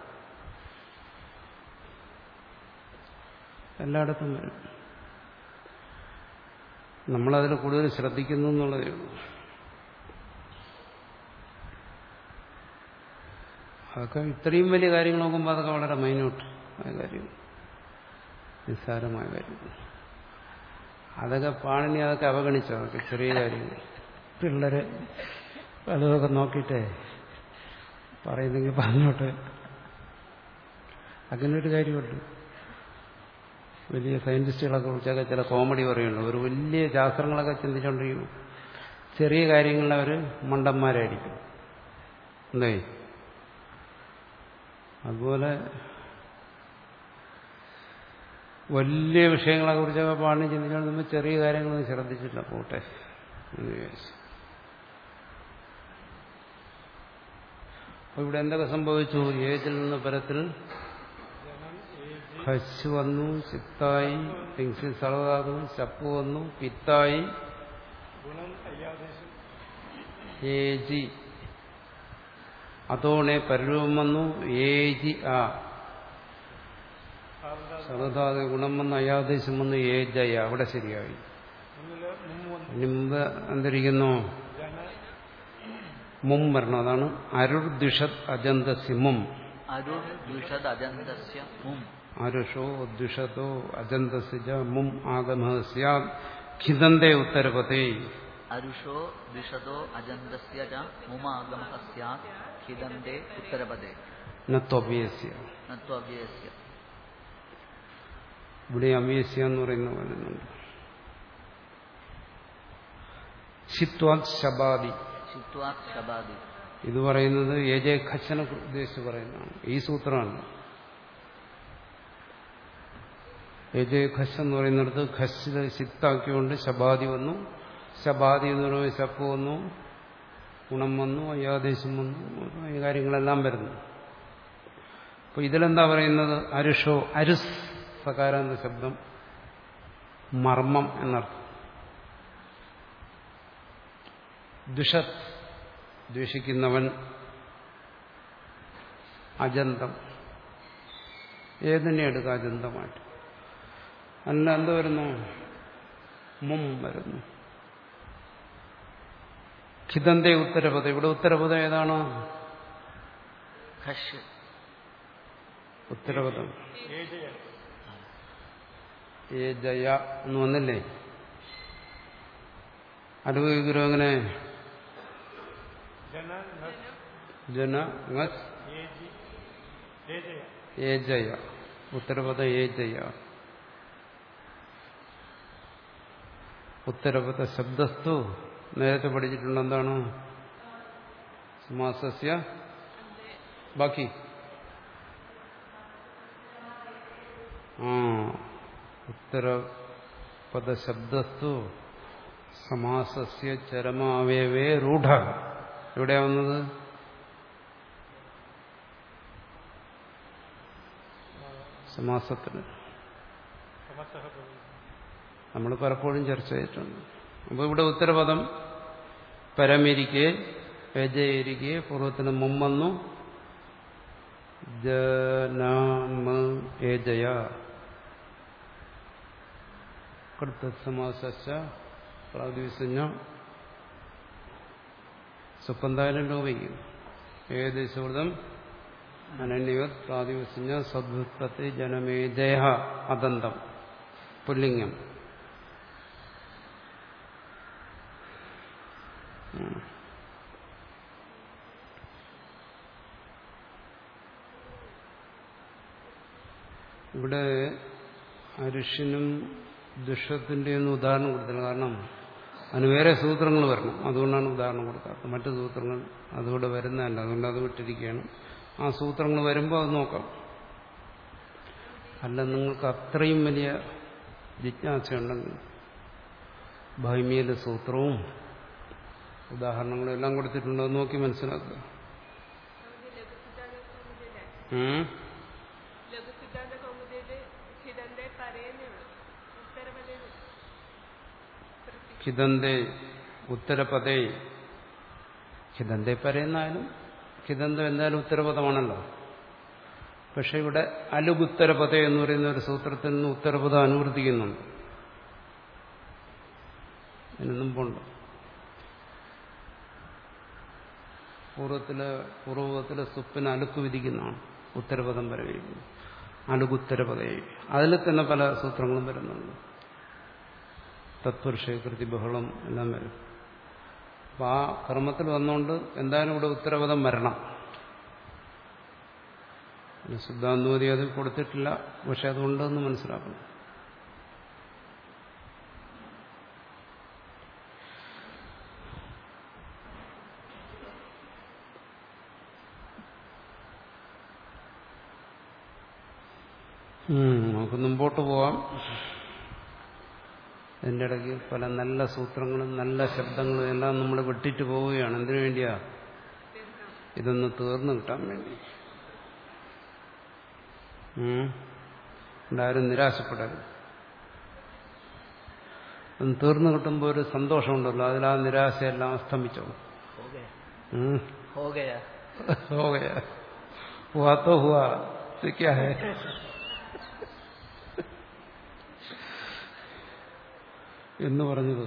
എല്ലായിടത്തും വരും നമ്മളതിൽ കൂടുതൽ ശ്രദ്ധിക്കുന്നു എന്നുള്ളതേ ഉള്ളൂ അതൊക്കെ ഇത്രയും വലിയ കാര്യങ്ങൾ നോക്കുമ്പോൾ അതൊക്കെ വളരെ മൈന്യൂട്ട് ആയ കാര്യം നിസ്സാരമായ കാര്യം അതൊക്കെ പാണിനി അതൊക്കെ അവഗണിച്ചു അതൊക്കെ ചെറിയ കാര്യങ്ങൾ പിള്ളേരെ പലതൊക്കെ നോക്കിയിട്ടേ പറയുന്നെങ്കിൽ പറഞ്ഞോട്ടെ അങ്ങനെ ഒരു കാര്യമുണ്ട് വലിയ സയന്റിസ്റ്റുകളൊക്കെ കുറിച്ചൊക്കെ ചില കോമഡി പറയുന്നുണ്ട് ഒരു വലിയ ശാസ്ത്രങ്ങളൊക്കെ ചിന്തിച്ചുകൊണ്ടിരിക്കും ചെറിയ കാര്യങ്ങളിൽ അവർ മണ്ടന്മാരായിരിക്കും എന്തേ അതുപോലെ വലിയ വിഷയങ്ങളെ കുറിച്ചൊക്കെ പാടിന് ചിന്തിച്ചാൽ നമ്മൾ ചെറിയ കാര്യങ്ങളൊന്നും ശ്രദ്ധിച്ചില്ല പോട്ടെ എന്ന് വിചാരിച്ചു അപ്പൊ ഇവിടെ എന്തൊക്കെ സംഭവിച്ചു ഏജിൽ നിന്ന് പരത്തിൽ ഹസ് വന്നു ചിത്തായി തിങ്സിൽ സർവധാതു ചപ്പ് വന്നു പിത്തായി ഗുണം അയ്യാദേശം ഏജി അതോണെ പരിരൂപം വന്നു ഏജി ആ സാറിന്റെ സർവധാതു ഗുണം വന്ന് അയാദേശം വന്നു ഏജയ അവിടെ ശരിയായി മുന്നില് മുമ്പ് വന്നു ഇനി മുമ്പ് എന്തിരിക്കുന്നു ജന മും വരണം അതാണ് അരുർ ദ്വിഷത് അജന്തസി മും അരുൺ ദ്വിഷദ് അജന്തസ്യ മും ആരുഷോ ദ്വിഷതോ അജന്തസിജ മും ആഗമ സ്യാത് ഖിതന്തേ ഉത്തരപതേ അരുഷോ ദ്വിഷദോ അജന്തസ്യ ച മുമാഗമഃ സ്യാത് ഖിദന്തേ ഉത്തരപദേ നത്വഭ്യസ്യ നത്വവ്യയസ്യ ഇവിടെ അമ്യസ്യ എന്ന് പറയുന്ന വരുന്നുണ്ട് ചിത്വാത് ശബാദി ചിത്വാത് ശബാദി ഇത് പറയുന്നത് ഏജെ ഖച്ചനെ ഉദ്ദേശിച്ച് പറയുന്നതാണ് ഈ സൂത്രമാണ് ഏജെ ഖസ് എന്ന് പറയുന്നിടത്ത് ഖസ് ചിത്താക്കിക്കൊണ്ട് ശബാദി വന്നു ശബാദി എന്ന് പറയുമ്പോൾ ശപ്പ് വന്നു ഗുണം വന്നു അയ്യാദേശം വന്നു ഈ കാര്യങ്ങളെല്ലാം വരുന്നു അപ്പൊ ഇതിലെന്താ പറയുന്നത് അരുഷോ അരുസ് സകാര എന്ന ശബ്ദം മർമ്മം എന്നർത്ഥം ദുഷത് ദ്വേഷിക്കുന്നവൻ അജന്തം ഏതിനെ എടുക്കുക അജന്തമായിട്ട് അല്ല എന്ത് വരുന്നു മും വരുന്നു ഖിതന്റെ ഉത്തരപദം ഇവിടെ ഉത്തരപദം ഏതാണ് ഖഷ് ഉത്തരപദം ഏജയ ഏ ജയ എന്ന് വന്നില്ലേ അനുഭവിக்கிறോ അങ്ങനെ ജന നസ് ജന ngസ് ഏജി ഏജയ ഏ ജയ ഉത്തരപദ ഏ ജയ ഉത്തരപദ ശബ്ദസ്തു നേരത്തെ പഠിച്ചിട്ടുണ്ട് എന്താണ് സമാസസ്യ ബാക്കി ആ ഉത്തരപദ ശബ്ദസ്തു സമാസസ്യ ചരമാവയവേ രൂഢ എവിടെയാ വന്നത് സമാസത്തിന് സമസ്തഃ ഭവതി നമ്മൾ പലപ്പോഴും ചർച്ച ചെയ്തിട്ടുണ്ട് അപ്പോൾ ഇവിടെ ഉത്തരപദം പരമിരിക്കെ ഏജയിരിക്കെ പൂർവ്വത്തിന് മുമ്പന്നു ജനമ ഏജയ കൃത്തസമാസ പ്രാതിസഞ്ജ സുപ്പന്തായാലും ലോപിക്കും ഏകദേശം അനന്യവത് പ്രാതിപസഞ്ജ സദ്വൃത്തത്തെ ജനമേജയ അതന്തം പുല്ലിംഗം ഉം. ഇവിടെ അരുഷിനും ദുഷത്തിന്റെ ഒന്നും ഉദാഹരണം കൊടുത്തില്ല കാരണം അതിന് വേറെ സൂത്രങ്ങൾ വരണം അതുകൊണ്ടാണ് ഉദാഹരണം കൊടുക്കാത്തത് മറ്റു സൂത്രങ്ങൾ അതുകൂടെ വരുന്നതല്ല അതുകൊണ്ട് അത് വിട്ടിരിക്കുകയാണ് ആ സൂത്രങ്ങൾ വരുമ്പോൾ അത് നോക്കാം അല്ല നിങ്ങൾക്ക് അത്രയും വലിയ ജിജ്ഞാസയുണ്ടെങ്കിൽ ഭൈമിയിലെ സൂത്രവും ഉദാഹരണങ്ങളും എല്ലാം കൊടുത്തിട്ടുണ്ടോ എന്ന് നോക്കി മനസ്സിലാക്കുക ലഘുസിദ്ധാന്ത കൗമുദിയിലെ ഉം? ലഘുസിദ്ധാന്ത കൗമുദിയില് ഹിതന്റെ പറയുന്നേ ഉള്ളൂ ഉത്തരപദയിൽ ഖിതന്തേ ഉത്തരപദേ ഖിതന്തേ പറയുന്നായാലും ഖിതന്തം എന്തായാലും ഉത്തരപദമാണല്ലോ പക്ഷെ ഇവിടെ അലുഗുത്തരപദ എന്ന് പറയുന്ന ഒരു സൂത്രത്തിൽ നിന്ന് ഉത്തരപദം അനുവർത്തിക്കുന്നുണ്ട് അതിന് മുമ്പുണ്ട് പൂർവ്വത്തില് പൂർവ്വത്തിലെ സുപ്പിന് അലുക്ക് വിധിക്കുന്നതാണ് ഉത്തരപദം വരവിരിക്കുന്നു അലുകുത്തരപദയെ അതിൽ തന്നെ പല സൂത്രങ്ങളും വരുന്നുണ്ട് തത്പുരുഷകൃതി ബഹളം എല്ലാം വരും അപ്പം ആ കർമ്മത്തിൽ വന്നുകൊണ്ട് എന്തായാലും ഇവിടെ ഉത്തരപദം വരണം പിന്നെ സിദ്ധാന്തോതി അത് കൊടുത്തിട്ടില്ല പക്ഷെ അതുകൊണ്ടെന്ന് മനസ്സിലാക്കണം ഉം, നമുക്ക് മുമ്പോട്ട് പോവാം ഇതിൻ്റെ ഇടയ്ക്ക് പല നല്ല സൂത്രങ്ങളും നല്ല ശബ്ദങ്ങളും എല്ലാം നമ്മൾ വിട്ടിട്ട് പോവുകയാണ് എന്തിനു വേണ്ടിയാ ഇതൊന്ന് തീർന്നു കിട്ടാൻ വേണ്ടി ഉം. ഉണ്ടാരും നിരാശപ്പെടരുത് ഒന്ന് തീർന്നു കിട്ടുമ്പോൾ ഒരു സന്തോഷമുണ്ടല്ലോ അതിൽ ആ നിരാശയെല്ലാം അസ്തമിച്ചോ हो गया ഉം. हो गया हो गया हुआ तो हुआ तो क्या है എന്ന് പറഞ്ഞത്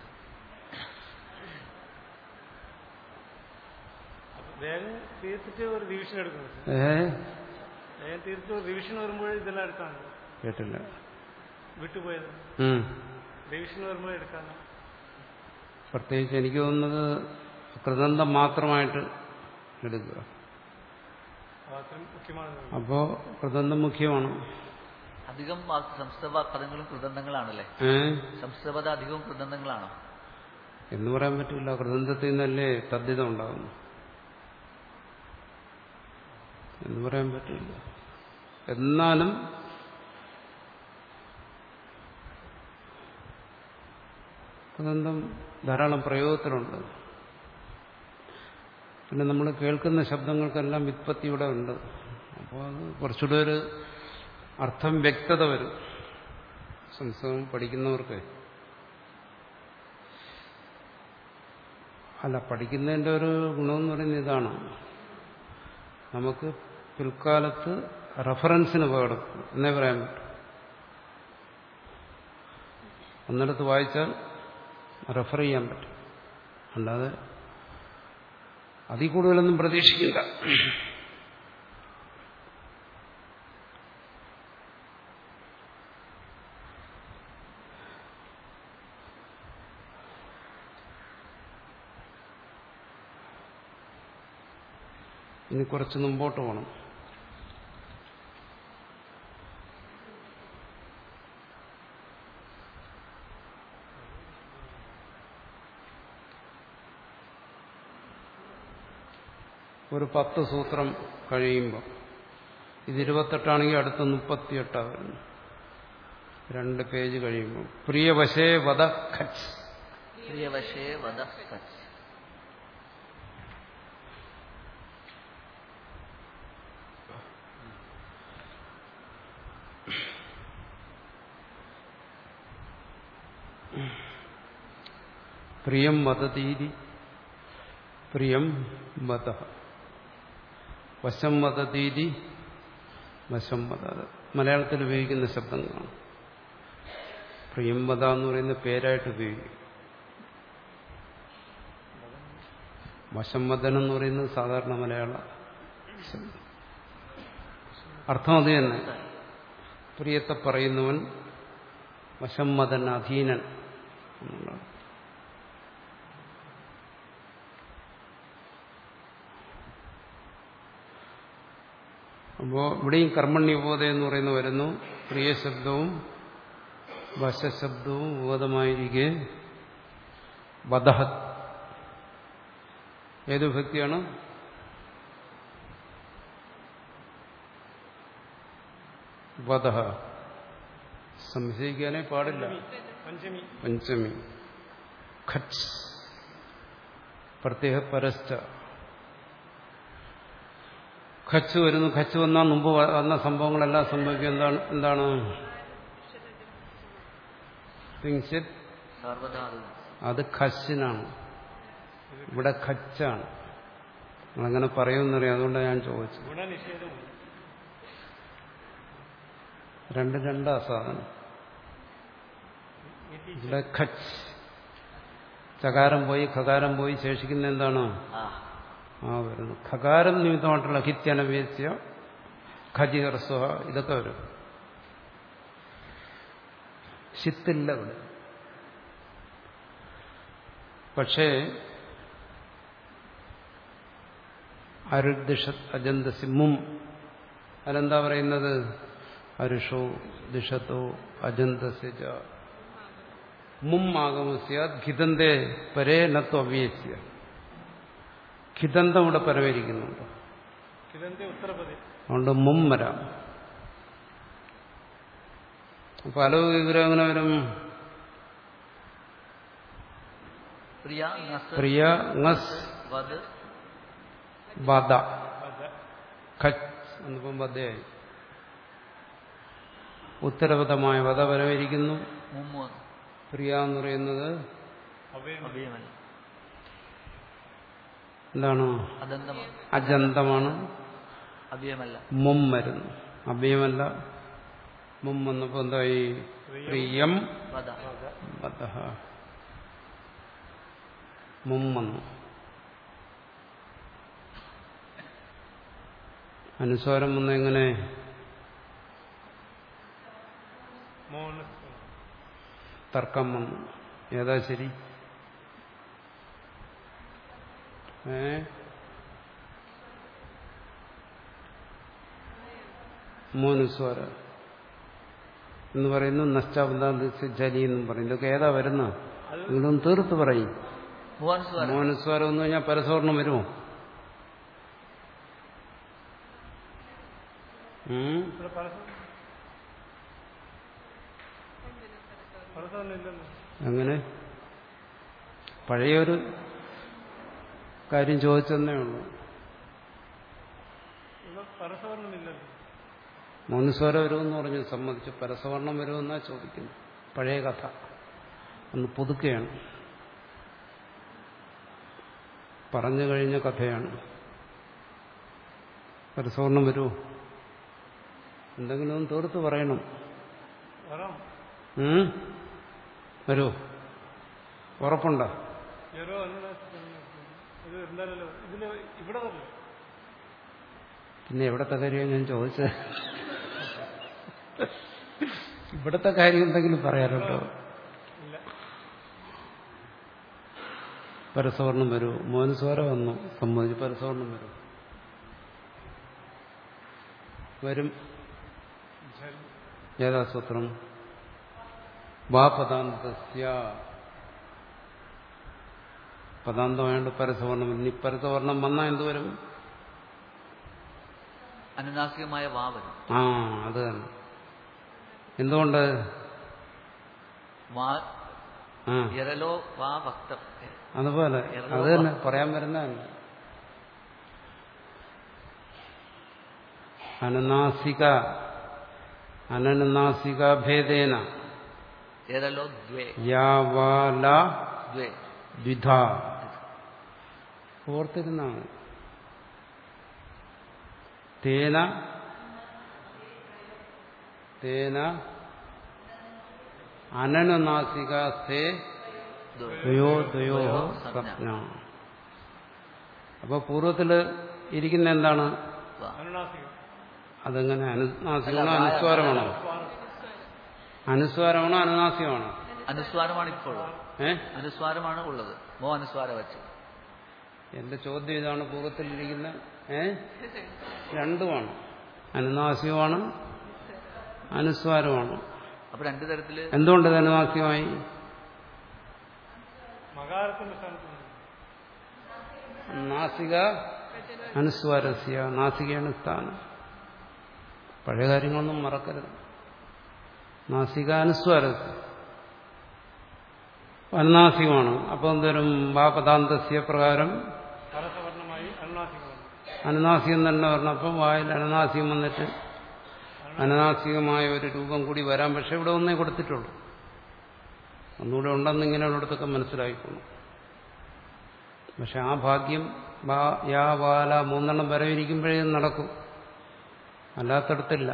അപ്പൊ വേഗം തീർത്തിട്ട് ഒരു റിവിഷൻ എടുക്കുന്നത് ഏ വേഗം തീർത്ത് ഒരു റിവിഷൻ വരുമ്പോൾ ഇതെല്ലാം എടുക്കാണ് കേട്ടില്ല വിട്ടുപോയത് ഉം. റിവിഷൻ വരുമ്പോൾ എടുക്കാണ് പ്രത്യേകിച്ച് എനിക്ക് തോന്നുന്നത് കൃതന്തം മാത്രമായിട്ട് എടുക്കുക അത്രയും മുഖ്യമാണ് അപ്പോ കൃതന്തം മുഖ്യമാണ് അധികം വാ- സംസ്കൃത പദങ്ങളും കൃതന്തങ്ങളാണല്ലേ ഏ സംസ്കൃത പദം അധികവും കൃതന്തങ്ങളാണോ എന്ന് പറയാൻ പറ്റില്ല കൃതന്തത്തിൽ നിന്നല്ലേ തദ്ധിതം ഉണ്ടാകുന്നു എന്ന് പറയാൻ പറ്റില്ല എന്നാലും കൃതന്തം ധാരാളം പ്രയോഗത്തിലുണ്ട് പിന്നെ നമ്മൾ കേൾക്കുന്ന ശബ്ദങ്ങൾക്കെല്ലാം വിത്പത്തി ഇവിടെ ഉണ്ട് അപ്പോൾ അത് കുറച്ചുകൂടെ ഒരു അർത്ഥം വ്യക്തത വരും സംസ്കൃതം പഠിക്കുന്നവർക്ക് അല്ല പഠിക്കുന്നതിൻ്റെ ഒരു ഗുണമെന്ന് പറയുന്നത് ഇതാണ് നമുക്ക് പിൽക്കാലത്ത് റെഫറൻസിന് പകരം എന്നേ പറയാൻ പറ്റും ഒന്നിടത്ത് വായിച്ചാൽ റെഫർ ചെയ്യാൻ പറ്റും അല്ലാതെ അതിൽ കൂടുതലൊന്നും പ്രതീക്ഷിക്കില്ല ഇനി കുറച്ച് മുമ്പോട്ട് പോകണം ഒരു പത്ത് സൂത്രം കഴിയുമ്പോൾ ഇത് ഇരുപത്തെട്ടാണെങ്കിൽ അടുത്ത മുപ്പത്തിയെട്ടാണ് വരുന്നു രണ്ട് പേജ് കഴിയുമ്പോൾ പ്രിയവശേ വധ ഖച്ച് പ്രിയവശേ വധ സച്ച് പ്രിയം വദതീതി പ്രിയം വധ വശം വദതീതി വശം വധ അത് മലയാളത്തിൽ ഉപയോഗിക്കുന്ന ശബ്ദങ്ങളാണ് പ്രിയം വധ എന്ന് പറയുന്ന പേരായിട്ട് ഉപയോഗിക്കും വശം വദനം എന്ന് പറയുന്നത് സാധാരണ മലയാള ശബ്ദം അർത്ഥം അത് തന്നെ പ്രിയത്തെ പറയുന്നവൻ വശം മതൻ അധീനൻ എന്നുള്ളതാണ് അപ്പോൾ ഇവിടെയും കർമ്മണ്യബോധം എന്ന് പറയുന്ന വരുന്നു പ്രിയശബ്ദവും വശശബ്ദവും ബോധമായിരിക്കെ വധഹ ഏത് വിഭക്തിയാണ് വധഹ സംശയിക്കാനേ പാടില്ല പഞ്ചമി പഞ്ചമി ഖച്ച് പ്രത്യേക പരസ്ഥ ഖച്ച് വരുന്നു ഖച്ച് വന്നാൽ മുമ്പ് വന്ന സംഭവങ്ങളെല്ലാം സംഭവിക്കുക എന്താണ് എന്താണ് തിങ്സിറ്റ് സർവധാതു അത് ഖസ്സിനാണ് ഇവിടെ ഖച്ചാണ് നിങ്ങളങ്ങനെ പറയുമെന്നറിയാം അതുകൊണ്ടാണ് ഞാൻ ചോദിച്ചത് ഗുണനിഷേധവും രണ്ട് രണ്ടാ സാധനം ഇവിടെ ഖച്ച് ചകാരം പോയി ഖകാരം പോയി ശേഷിക്കുന്ന എന്താണ് ആ ആ വരുന്നു ഖകാരം നിമിത്തമായിട്ടുള്ള ഹിത്യനവേദ്യ ഖജിഹർസ്വ ഇതൊക്കെ വരും ശിത്തില്ല ഇവിടെ പക്ഷേ അരുദിഷത് അജന്തസി മും അതെന്താ പറയുന്നത് അരുഷോ ദിഷത്തോ അജന്തസ്യ മും ആഗമസ്യ ഖിതന്തേ പരേ നത്വ അവ്യസ്യ ഖിതന്തം ഇവിടെ പരമരിക്കുന്നുണ്ട് ഇതെന്ത് ഉത്തരപ്രദേശ് അതുകൊണ്ട് മും വരാം അപ്പൊ അലവ് വിഗ്രഹം എങ്ങനെ വരും പ്രിയ നസ് പ്രിയ ngസ് വത് ബദ അത് ഖച്ച് എന്നിപ്പം ബദ്ധയായി ഉത്തരപദമായ വധ വരവിരിക്കുന്നു മുമ്മു പ്രിയ എന്ന് പറയുന്നത് അവയം അഭയമല്ല എന്താണ് അദന്തമാണ് അജന്തമാണ് അഭയമല്ല മും വരുന്നു അഭയമല്ല മും വന്നപ്പോ എന്തായി പ്രിയം വധ വധ മും വന്നു അനുസ്വാരം വന്ന എങ്ങനെ മോനസ് തർക്കം വന്നു ഏതാ ശരി ഏ മോനുസ്വാര എന്ന് പറയുന്നു നഷ്ടാബന്ധാന്ത ജലി എന്നും പറയും ഇതൊക്കെ ഏതാ വരുന്ന നിങ്ങളൊന്ന് തീർത്ത് പറയും ഭുവൻസ്വരം മോനുസ്വാരം എന്ന് കഴിഞ്ഞാൽ പരസ്വർണം വരുമോ ഉം? ഇവിടെ പരസ്യം പരസ്യം ഇല്ലല്ലോ അങ്ങനെ പഴയൊരു കാര്യം ചോദിച്ചെന്നേ ഉള്ളൂ ഇവിടെ പരസ്വർണ്ണം ഇല്ലല്ലോ മോനുസ്വരം വരുമെന്ന് പറഞ്ഞു സമ്മതിച്ചു പരസവർണം വരുമെന്നാ ചോദിക്കുന്നു പഴയ കഥ ഒന്ന് പുതുക്കുകയാണ് പറഞ്ഞു കഴിഞ്ഞ കഥയാണ് പരസവർണം വരുമോ എന്തെങ്കിലും ഒന്ന് തീർത്ത് പറയണം വരാം ഉം? വരുമോ ഉറപ്പുണ്ടോ ജെറോ എന്നതാ ഇത് എന്തായാലല്ലോ ഇതില് ഇവിടെ തന്നെ പിന്നെ എവിടത്തെ കാര്യം ഞാൻ ചോദിച്ചത് ഇവിടത്തെ കാര്യം എന്തെങ്കിലും പറയാറുണ്ടോ ഇല്ല പരസവർണം വരൂ മോനുസ്വരം വന്നു സമ്മതിച്ചു പരസവർണം വരൂ വരും ശരി. ഏതാ സൂത്രം വാ പദാന്തസ്യ പദാന്തമായോണ്ട് പരസവർണം ഇനി പരസവർണം വന്നാൽ എന്ത് വരും അനുനാസികമായ വാ വരും ആ അത് തന്നെ എന്തുകൊണ്ട് വാ ആ എരലോ വാ വക്തം അതുപോലെ അത് തന്നെ പറയാൻ വരുന്നതല്ല അനുനാസിക അനനുനാസിക ഭേദേന എരലോ ദ്വേ യാവാല ദ്വേ ദ്വിധ ഓർത്തിരുന്നാണ് തേന തേന അനനുനാസിക സേ ദ്വേ. ദ്വയോ ദ്വയോ സ്വപ്ന അപ്പൊ പൂർവ്വത്തില് ഇരിക്കുന്ന എന്താണ് വാ. അനുനാസികം അതെങ്ങനെ അനുനാസികമാണോ അനുസ്വാരമാണോ അനുസ്വാരമാണോ അനുനാസികമാണോ അനുസ്വാരമാണ് ഇപ്പോൾ ഉള്ളത്. ഏ അനുസ്വാരമാണ് ഉള്ളത് മോ അനുസ്വാരം വെച്ച് എന്റെ ചോദ്യം ഇതാണ് പൂർവ്വത്തിലിരിക്കുന്ന ഏ രണ്ടുമാണ് അനുനാസികമാണ് അനുസ്വാരമാണ് അപ്പൊ രണ്ടു തരത്തില് എന്തുകൊണ്ട് ഇത് അനുനാസികമായി മകാരത്തിന്റെ സ്ഥാനത്ത് നിന്ന്. നാസിക അനുസ്വാരസ്യ നാസികയാണ് സ്ഥാനം പഴയ കാര്യങ്ങളൊന്നും മറക്കരുത് നാസിക അനുസ്വാരസ്യ അനുനാസികമാണ് അപ്പോൾ എന്തോരും വാ പദാന്തസ്യ പ്രകാരം പരസവർണമായി അനുനാസികമാണ് അനുനാസികം തന്നെ പറഞ്ഞപ്പോൾ വായിൽ അനുനാസികം വന്നിട്ട് അനുനാസികമായ ഒരു രൂപം കൂടി വരാൻ പക്ഷെ ഇവിടെ ഒന്നേ കൊടുത്തിട്ടുള്ളൂ ഒന്നുകൂടെ ഉണ്ടെന്ന് ഇങ്ങനെയുള്ളിടത്തൊക്കെ മനസ്സിലായിക്കോളും പക്ഷെ ആ ഭാഗ്യം ബാ യാ വാല മൂന്നെണ്ണം വരവിരിക്കുമ്പോഴേ ഇത് നടക്കും അല്ലാത്തടത്തില്ല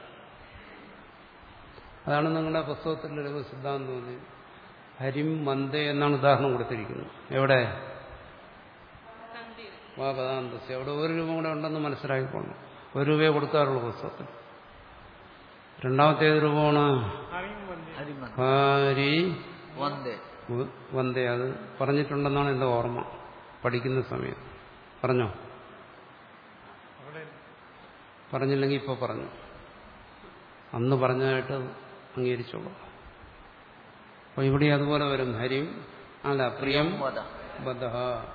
അതാണ് നിങ്ങളുടെ പുസ്തകത്തിൽ ലഘു സിദ്ധാന്തം തോന്നിയത് ഹരിം വന്ദേ എന്നാണ് ഉദാഹരണം കൊടുത്തിരിക്കുന്നത് എവിടെ സന്ധിയിൽ വാ പദാന്തസ്യ അവിടെ ഒരു രൂപം കൂടെ ഉണ്ടെന്ന് മനസ്സിലാക്കിക്കൊള്ളണം ഒരു രൂപയെ കൊടുക്കാറുള്ളൂ പുസ്തകത്തിൽ രണ്ടാമത്തേത് രൂപമാണ് ഹരിം വന്ദേ ഹരിമൻ ഹാരി വന്ദേ വന്ദേ അത് പറഞ്ഞിട്ടുണ്ടെന്നാണ് എൻ്റെ ഓർമ്മ പഠിക്കുന്ന സമയം പറഞ്ഞോ അവിടെ പറഞ്ഞില്ലെങ്കിൽ ഇപ്പോൾ പറഞ്ഞു അന്ന് പറഞ്ഞതായിട്ട് അംഗീകരിച്ചോളൂ അപ്പോൾ ഇവിടെ അതുപോലെ വരും ഹരിം അല്ല പ്രിയം വധ ബദ്ധ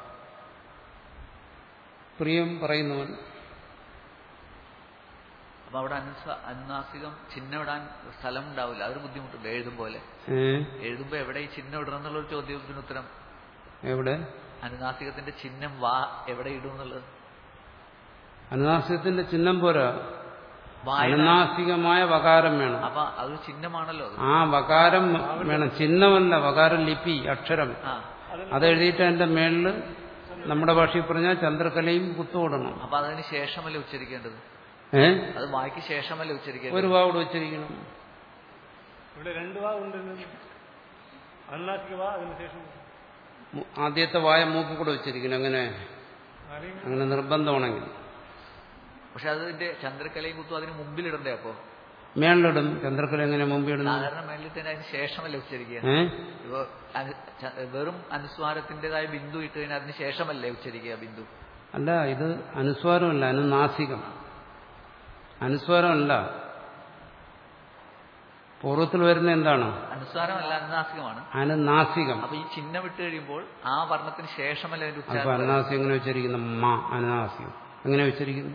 പ്രിയം പറയുന്നവൻ അപ്പൊ അവിടെ അനുസ അനുനാസികം ചിഹ്നം ഇടാൻ സ്ഥലം ഉണ്ടാവില്ല അതൊരു ബുദ്ധിമുട്ടുണ്ട് എഴുതും പോലെ ഏ എഴുതുമ്പോ എവിടെ ഈ ചിഹ്നം ഇടണം എന്നുള്ളൊരു ചോദ്യത്തിന് ഉത്തരം എവിടെ അനുനാസികത്തിന്റെ ചിഹ്നം വാ എവിടെ ഇടും എന്നുള്ളത് അനുനാസികത്തിന്റെ ചിഹ്നം പോരാ വായ അനുനാസികമായ വകാരം വേണം അപ്പൊ അതൊരു ചിഹ്നമാണല്ലോ അത് ആ വകാരം വേണം ചിഹ്നമല്ല വകാരം ലിപി അക്ഷരം ആ അത് എഴുതിയിട്ട് അതിന്റെ മേളില് നമ്മുടെ ഭാഷയിൽ പറഞ്ഞാൽ ചന്ദ്രകലയും കുത്തുകൊടണം അപ്പൊ അതിന് ശേഷമല്ലേ ഉച്ചരിക്കേണ്ടത് ഏ അത് വായിക്ക് ശേഷമല്ലേ ഉച്ചരിക്കേണ്ടത് ഒരു വാവോട് വെച്ചിരിക്കണം ഇവിടെ രണ്ട് വാ ഉണ്ട് അന്നാക്കിക വാ അതിനുശേഷം മു- ആദ്യത്തെ വായ മൂക്കിൽ കൂടെ വെച്ചിരിക്കണം അങ്ങനെ അറിയുമോ അങ്ങനെ നിർബന്ധമാണെങ്കിൽ പക്ഷെ അതിന്റെ ചന്ദ്രക്കലയും കുത്തും അതിന് മുമ്പിലിടണ്ടേ അപ്പോ മേളിലിടും ചന്ദ്രക്കല എങ്ങനെ മുമ്പിൽ ഇടുന്നു സാധാരണ മേളിൽ തന്നെ അതിന് ശേഷമല്ലേ ഉച്ചരിക്കുക ഏ ഇപ്പൊ അനു- ച- വെറും അനുസ്വാരത്തിന്റേതായ ബിന്ദു ഇട്ട് കഴിഞ്ഞാൽ അതിന് ശേഷമല്ലേ ഉച്ചരിക്കുക ബിന്ദു അല്ല ഇത് അനുസ്വാരമല്ല അനുനാസികം അനുസ്വാരമല്ല പൂർവ്വത്തിൽ വരുന്ന എന്താണ് അനുസ്വാരമല്ല അനുനാസികമാണ് അനുനാസികം അപ്പൊ ഈ ചിഹ്നം ഇട്ട് കഴിയുമ്പോൾ ആ വർണ്ണത്തിന് ശേഷമല്ലേ അതിന്റെ അപ്പൊ ഉച്ചാരണം അനുനാസികം എങ്ങനെ വെച്ചിരിക്കുന്നു മ അനുനാസികം എങ്ങനെ വെച്ചിരിക്കുന്നു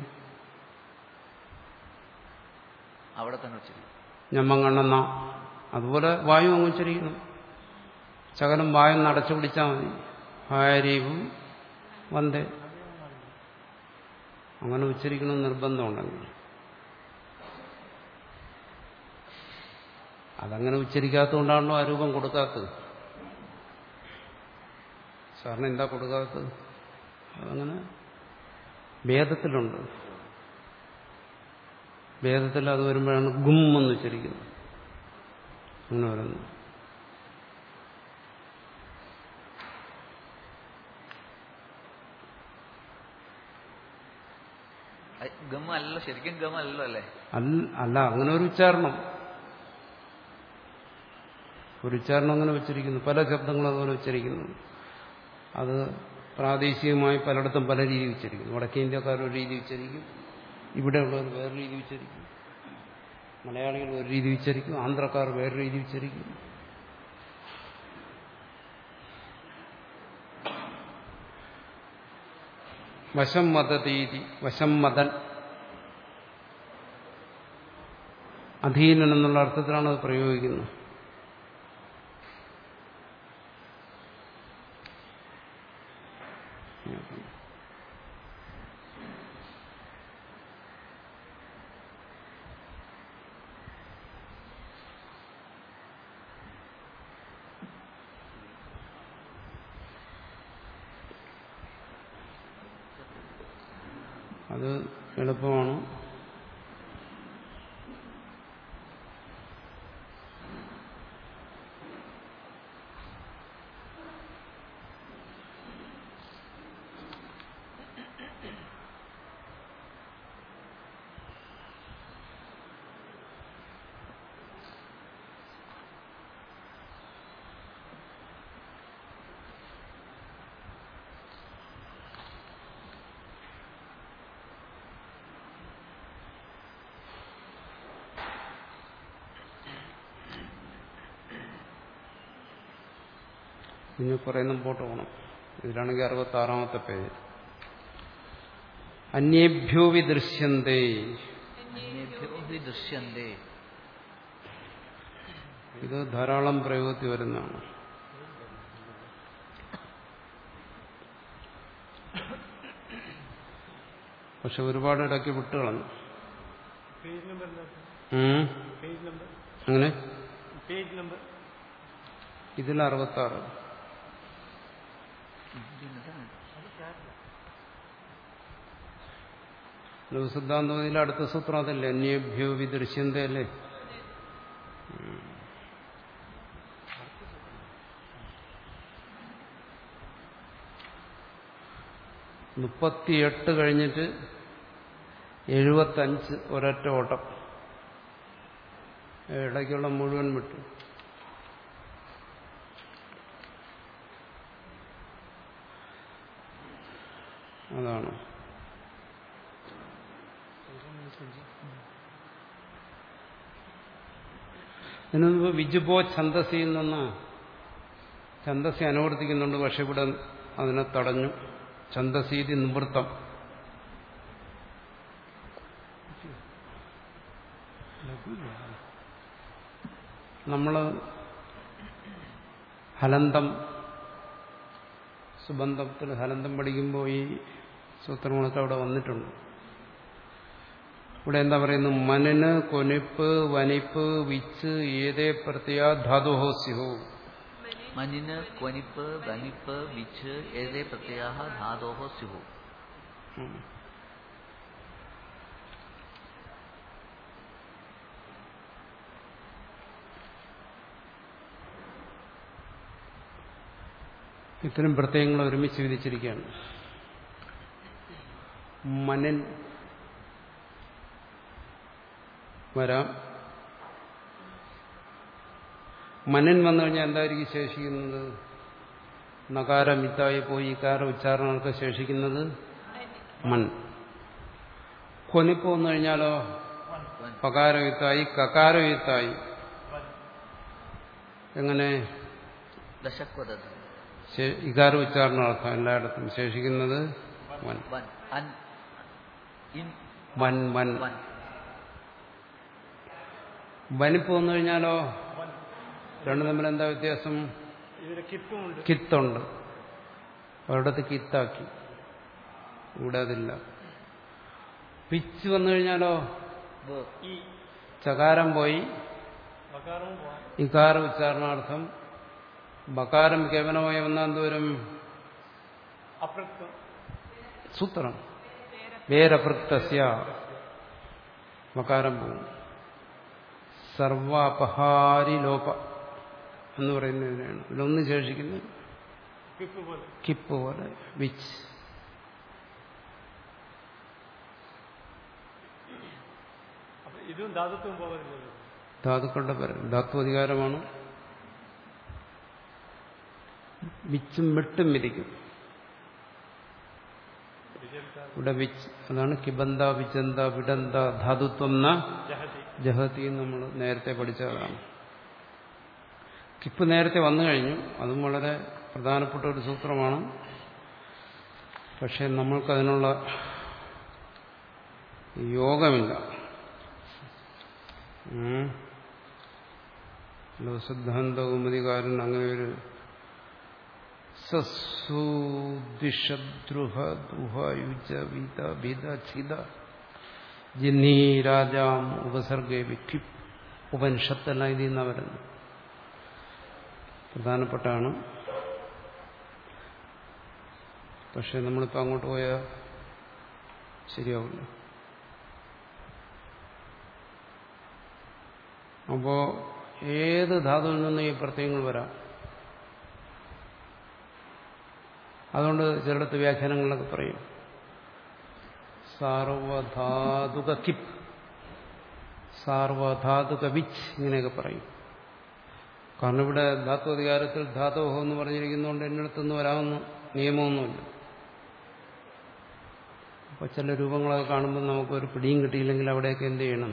അവിടെ തന്നെ ഉച്ചരിക്കും ഞമ്മം കണ്ണെന്ന അതുപോലെ വായു അങ്ങ് ഉച്ചരിക്കണം ശകലം വായു നടച്ചു പിടിച്ചാൽ മതി ഹാരീവും വന്തേ അങ്ങനെ ഉച്ചരിക്കണം നിർബന്ധമുണ്ടെങ്കിൽ അതങ്ങനെ ഉച്ചരിക്കാത്തതുകൊണ്ടാണല്ലോ ആ രൂപം കൊടുക്കാത്തത് സാറിന് എന്താ കൊടുക്കാത്തത് അതങ്ങനെ വേദത്തിലുണ്ട് വേദത്തിൽ അത് വരുമ്പോഴാണ് ഗും എന്ന് ഉച്ചരിക്കുന്നത് അങ്ങനെ വരുന്നു ഗമ അല്ലല്ലോ ശരിക്കും ഗമ അല്ലല്ലോ അല്ലേ അല്ല അല്ല അങ്ങനെ ഒരു ഉച്ചാരണം ഒരു ഉച്ചാരണം അങ്ങനെ ഉച്ചരിക്കുന്നു പല ശബ്ദങ്ങളും അതുപോലെ ഉച്ചരിക്കുന്നു അത് പ്രാദേശികമായി പലയിടത്തും പല രീതി ഉച്ചരിക്കുന്നു വടക്കേ ഇന്ത്യക്കാർ ഒരു രീതി ഉച്ചരിക്കും ഇവിടെയുള്ളവർ വേറെ രീതി ഉച്ചരിക്കും മലയാളികൾ ഒരു രീതി ഉച്ചരിക്കും ആന്ധ്രക്കാർ വേറെ രീതി ഉച്ചരിക്കും വശം മതതീതി വശം മതൻ അധീനൻ എന്നുള്ള അർത്ഥത്തിലാണ് അത് പ്രയോഗിക്കുന്നത് അത് എളുപ്പമാണ് ഇനി കുറെ മുമ്പോട്ട് പോകണം ഇതിലാണെങ്കിൽ അറുപത്തി ആറാമത്തെ പേജ് അന്യേഭ്യോ വിദൃശ്യന്തേ അന്യേഭ്യോ ഹി ദൃശ്യന്തേ ഇത് ധാരാളം പ്രയോഗത്തിൽ വരുന്നതാണ് പക്ഷെ ഒരുപാട് ഇടയ്ക്ക് വിട്ടുകളഞ്ഞു പേജ് നമ്പർ എന്താ ഉം. പേജ് നമ്പർ അങ്ങനെ പേജ് നമ്പർ ഇതിൽ അറുപത്തി ആറ് ലഘുസിദ്ധാന്തത്തിൽ അടുത്ത സൂത്രം അതല്ലേ അന്യേഭ്യോ വിദൃശ്യന്തയല്ലേ മുപ്പത്തിയെട്ട് കഴിഞ്ഞിട്ട് എഴുപത്തഞ്ച് ഒരൊറ്റ ഓട്ടം ഇടയ്ക്കുള്ള മുഴുവൻ വിട്ടു അതാണ് ഇതിനു മുമ്പ് വിജുബോ ഛന്തസിൽ നിന്ന് ഛന്തസി അനുവർത്തിക്കുന്നുണ്ട് പക്ഷെ ഇവിടെ അതിനെ തടഞ്ഞു ഛന്തസീതി നിവൃത്തം നമ്മൾ ഹലന്തം സുബന്ധത്തിൽ ഹലന്തം പഠിക്കുമ്പോൾ ഈ സൂത്രങ്ങളൊക്കെ അവിടെ വന്നിട്ടുണ്ട് ഇവിടെ എന്താ പറയുന്നു മനന് കൊനിപ്പ് വനിപ്പ് വിച്ച് ഏതേ പ്രത്യ ധാതുഹോ സ്യുഹോ മഞ്ഞിന് ക്വനിപ്പ് വനിപ്പ് വിച്ച് ഏതേ പ്രത്യയാ ധാതോഹോ സ്യുഹു ഇത്തരം പ്രത്യയങ്ങൾ ഒരുമിച്ച് വിധിച്ചിരിക്കുകയാണ് മനൻ വരാം മനൻ വന്നു കഴിഞ്ഞാൽ എന്തായിരിക്കും ശേഷിക്കുന്നത് നകാരം ഇത്തായി പോയി ഇക്കാര ഉച്ചാരണങ്ങൾക്ക് ശേഷിക്കുന്നത് മൺ കൊനിപ്പ് വന്നു കഴിഞ്ഞാലോ പകാരയുത്തായി കകാരയുത്തായി എങ്ങനെ ദശക്വദത് ശേ- ഇകാര ഉച്ചാരണാർത്ഥം എല്ലായിടത്തും ശേഷിക്കുന്നത് വൻ വൻ അൻ ഇൻ വൻ വൻ വൻ വനിപ്പ് വന്നു കഴിഞ്ഞാലോ രണ്ടും തമ്മിൽ എന്താ വ്യത്യാസം ഇതിൽ കിപ്പുമുണ്ട് കിത്തുണ്ട് ഒരിടത്ത് കിത്താക്കി ഇവിടെ അതില്ല പിച്ച് വന്നു കഴിഞ്ഞാലോ ബ ഈ ചകാരം പോയി ബകാരവും പോവാം ഇകാര ഉച്ചാരണാർത്ഥം ബകാരം കേവലമായി വന്നാൽ എന്തോരും അപ്രക്തം സൂത്രം വേരപൃക്തസ്യ മകാരം പോവും സർവാപഹാരി ലോപ എന്ന് പറയുന്നതിനാണ് ഇതിലൊന്ന് ശേഷിക്കുന്നത് കിപ്പ് പോലെ കിപ്പ് പോലെ വിച്ച് അപ്പൊ ഇതും ധാതുത്വം പോകാറില്ലല്ലോ ധാതുക്കളുടെ പരം ധാത്വധികാരമാണ് വിച്ചും വെട്ടും വിധിക്കും വിജയത്താൽ ഇവിടെ വിച്ച് അതാണ് കിബന്ത വിചന്ത വിടന്ത ധാതുത്വം ന ജഹതി ജഹതി നമ്മൾ നേരത്തെ പഠിച്ചതാണ് കിപ്പ് നേരത്തെ വന്നു കഴിഞ്ഞു അതും വളരെ പ്രധാനപ്പെട്ട ഒരു സൂത്രമാണ് പക്ഷെ നമ്മൾക്കതിനുള്ള യോഗമില്ല ഉം. സിദ്ധാന്ത കൗമുദികാരൻ അങ്ങനെ ഒരു സസ്സുദിഷദ്രുഹ ദുഹയുജ വിത ഭിത ഛിത ജിന്നീരാജാം ഉപസർഗേ വിഖി ഉപനിഷത്തെല്ലാം ഇതിൽ നിന്നാണ് വരുന്നത് പ്രധാനപ്പെട്ടാണ് പക്ഷെ നമ്മളിപ്പോൾ അങ്ങോട്ട് പോയാൽ ശരിയാവില്ല അപ്പോ ഏത് ധാതുവിൽ നിന്ന് ഈ പ്രത്യയങ്ങൾ വരാം അതുകൊണ്ട് ചിലടത്ത് വ്യാഖ്യാനങ്ങളിലൊക്കെ പറയും സാർവധാതുക കിപ്പ് സാർവധാതുക വിച്ച് ഇങ്ങനെയൊക്കെ പറയും കാരണം ഇവിടെ ധാതു അധികാരത്തിൽ ധാതോഹം എന്ന് പറഞ്ഞിരിക്കുന്നതുകൊണ്ട് എന്നിടത്തുനിന്ന് വരാവുന്ന നിയമമൊന്നുമില്ല അപ്പോൾ ചില രൂപങ്ങളൊക്കെ കാണുമ്പോൾ നമുക്കൊരു പിടിയും കിട്ടിയില്ലെങ്കിൽ അവിടെയൊക്കെ എന്ത് ചെയ്യണം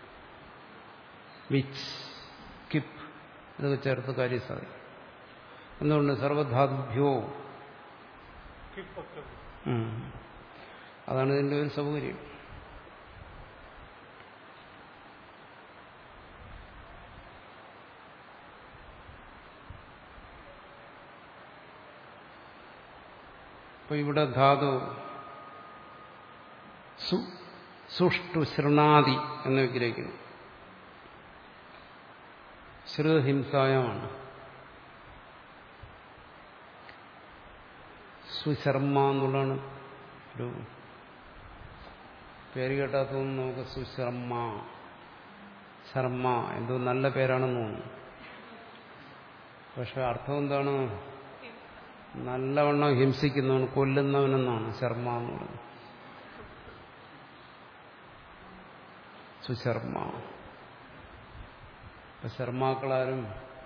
വിച്ച് കിപ്പ് ഇതൊക്കെ ചേർത്ത് കാര്യം സാധിക്കും എന്തുകൊണ്ട് സർവധാതുഭ്യോ കിപ്പ് ഒക്കെ ഉം. അതാണ് ഇതിന്റെ ഒരു സൗകര്യം അപ്പൊ ഇവിടെ ധാതു സു സുഷ്ടു ശൃണാദി എന്ന് വിഗ്രഹിക്കുന്നു ശ്രുഹിംസായമാണ് സുശർമ്മ എന്നുള്ളതാണ് ഒരു പേര് കേട്ടാത്തൊന്നും നമുക്ക് സുശർമ്മ ശർമ്മ എന്തോ നല്ല പേരാണെന്ന് തോന്നുന്നു പക്ഷെ അർത്ഥം എന്താണ് നല്ലവണ്ണം ഹിംസിക്കുന്നവൻ കൊല്ലുന്നവനെന്നാണ് ശർമ്മ എന്ന് പറയുന്നത് സുശർമ്മ ഇപ്പൊ ശർമാക്കളാരും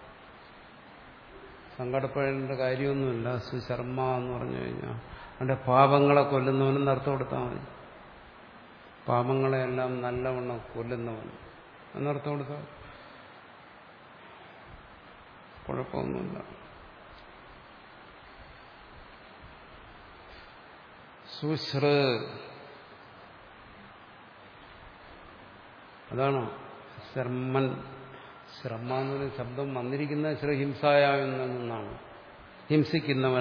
സങ്കടപ്പെടേണ്ട കാര്യമൊന്നുമില്ല സുശർമ്മ എന്ന് പറഞ്ഞു കഴിഞ്ഞാൽ അവന്റെ പാപങ്ങളെ കൊല്ലുന്നവനെന്ന് അർത്ഥം കൊടുത്താൽ മതി പാപങ്ങളെയെല്ലാം നല്ലവണ്ണം കൊല്ലുന്നവൻ എന്നർത്ഥം കൊടുത്താൽ കുഴപ്പമൊന്നുമില്ല സുശ്ര അതാണ് ശർമ്മൻ ശ്രമ എന്നൊരു ശബ്ദം വന്നിരിക്കുന്ന ശ്രീഹിംസായാവിൽ നിന്നാണ് ഹിംസിക്കുന്നവൻ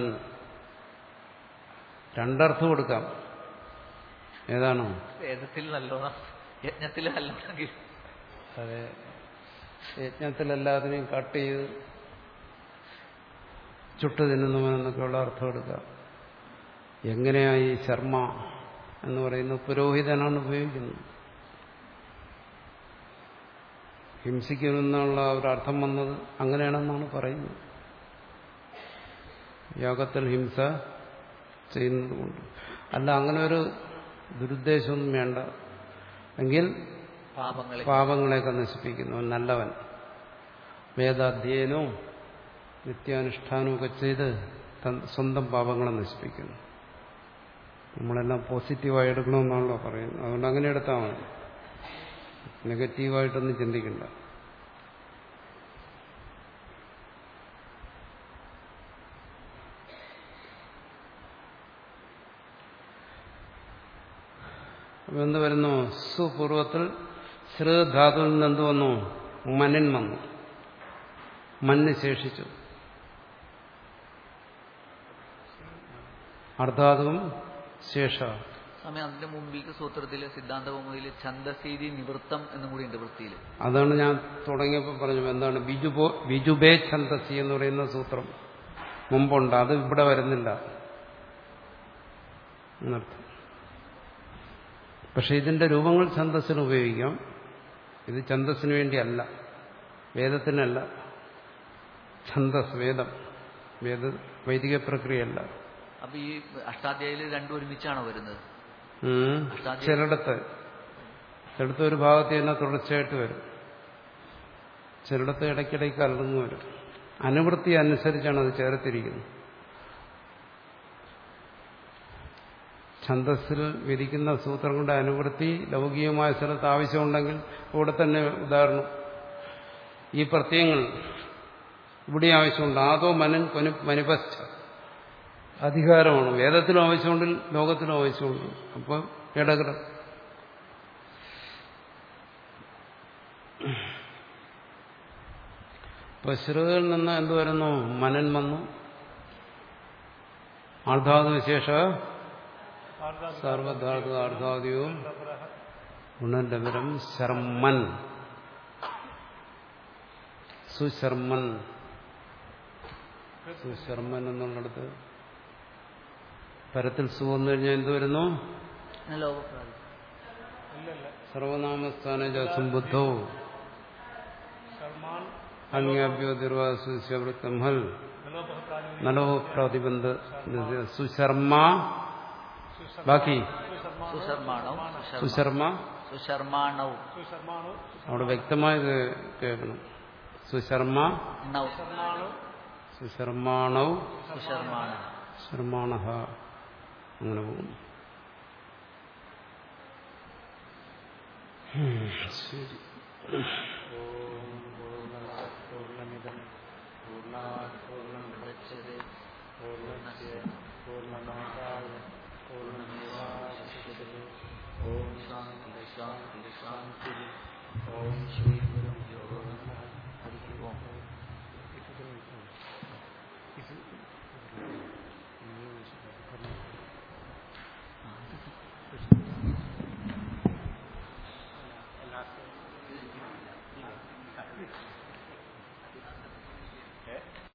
രണ്ടർത്ഥം കൊടുക്കാം ഏതാണ് വേദത്തിൽ നല്ലോണം യജ്ഞത്തിൽ നല്ലോണമെങ്കിൽ അതെ യജ്ഞത്തിലെല്ലാത്തിനെയും കട്ട് ചെയ്ത് ചുട്ടു തിന്നുന്നവനെന്നൊക്കെയുള്ള അർത്ഥം എടുക്കാം എങ്ങനെയാ ഈ ശർമ്മ എന്ന് പറയുന്ന പുരോഹിതനാണ് ഉപയോഗിക്കുന്നത് ഹിംസിക്കുമെന്നുള്ള ഒരർത്ഥം വന്നത് അങ്ങനെയാണെന്നാണ് പറയുന്നത് യാഗത്തിൽ ഹിംസ ചെയ്യുന്നത് കൊണ്ട് അല്ല അങ്ങനെ ഒരു ദുരുദ്ദേശമൊന്നും വേണ്ട എങ്കിൽ പാപങ്ങളെ പാപങ്ങളെയൊക്കെ നശിപ്പിക്കുന്നവൻ നല്ലവൻ വേദാധ്യയനവും നിത്യാനുഷ്ഠാനവും ഒക്കെ ചെയ്ത് തൻ- സ്വന്തം പാപങ്ങളെ നശിപ്പിക്കുന്നു നമ്മളെല്ലാം പോസിറ്റീവായി എടുക്കണമെന്നാണല്ലോ പറയുന്നത് അതുകൊണ്ട് അങ്ങനെ എടുത്താൽ മതി നെഗറ്റീവായിട്ടൊന്നും ചിന്തിക്കണ്ട അപ്പൊ എന്ത് വരുന്നു സുപൂർവത്തിൽ ശ്രീധാതുവിൽ നിന്ന് എന്ത് വന്നു മനൻ വന്നു മണ്ണ് ശേഷിച്ചു അർദ്ധാതുവും ശേഷ സമയം അതിന്റെ മുമ്പിലത്തെ സൂത്രത്തില് സിദ്ധാന്ത കൗമുദിയില് ഛന്ദസീതി നിവൃത്തം എന്നും കൂടി ഉണ്ട് വൃത്തിയില് അതാണ് ഞാൻ തുടങ്ങിയപ്പോൾ പറഞ്ഞു എന്താണ് ബിജുബോ ബിജുബേ ഛന്തസി എന്ന് പറയുന്ന സൂത്രം മുമ്പുണ്ട് അത് ഇവിടെ വരുന്നില്ല എന്നർത്ഥം പക്ഷെ ഇതിന്റെ രൂപങ്ങൾ ഛന്തസ്സിന് ഉപയോഗിക്കാം ഇത് ഛന്തസ്സിന് വേണ്ടിയല്ല വേദത്തിനല്ല ഛന്തസ് വേദം വേദ വൈദിക പ്രക്രിയയല്ല അപ്പൊ ഈ അഷ്ടാധ്യായില് രണ്ടും ഒരുമിച്ചാണോ വരുന്നത് ഉം. ചിലയിടത്ത് ചിലടത്ത് ഒരു ഭാഗത്ത് തന്നെ തുടർച്ചയായിട്ട് വരും ചിലയിടത്ത് ഇടയ്ക്കിടയ്ക്ക് അലർന്നു വരും അനുവൃത്തി അനുസരിച്ചാണ് അത് ചേർത്തിരിക്കുന്നത് ഛന്തസ്സിൽ വിധിക്കുന്ന സൂത്രങ്ങളുടെ അനുവൃത്തി ലൗകികമായ സ്ഥലത്ത് ആവശ്യമുണ്ടെങ്കിൽ ഇവിടെ തന്നെ ഉദാഹരണം ഈ പ്രത്യയങ്ങൾ ഇവിടെ ആവശ്യമുണ്ട് ആദോ മനൻ കൊനു മനുപശ്ച അധികാരമാണ് വേദത്തിലും ആവശ്യമുണ്ട് ലോകത്തിലും ആവശ്യമുണ്ട് അപ്പോൾ ഇടകട ഇപ്പൊ ശ്രുതിയിൽ നിന്ന് എന്ത് വരുന്നു മനൻ വന്നു ആർദ്ധാതു വിശേഷ സർവധാതു ആർദ്ധാദിയോ ഗുണലവരം ശർമ്മൻ സുശർമ്മൻ സുശർമ്മൻ എന്നുള്ളിടത്ത് പരത്തിൽ സു വന്നു കഴിഞ്ഞാൽ എന്ത് വരുന്നു ലോകപ്രാതി സർവനാമസ്ഥാന സംബുദ്ധോ സൽമാൻ അന്യാഭ്യോ ദുർവാസുവൃത്തം ഹൽ നലോ പ്രാതിബന്ധ സുശർമ്മ ബാക്കി സുശർമാണവും സുശർമ്മ സുശർമാണവും സുശർമാണു അവിടെ വ്യക്തമായി ഇത് കേൾക്കണം സുശർമ്മ നൗ സുശർമാണൗ സുശർമാണ ശർമാണ അങ്ങനെ പോകുന്നു ഉം, ശരി പൂർണ്ണമുദച്യത്തെ പൂർണ്ണസ്യ പൂർണ്ണമാദായ പൂർണ്ണമേവാശിഷ്യത്തെ ഓം ശാന്തി ശാന്തി ശാന്തി ഓം ശ്രീ ഗുരുഭ്യോ നമഃ ഹരി ഓം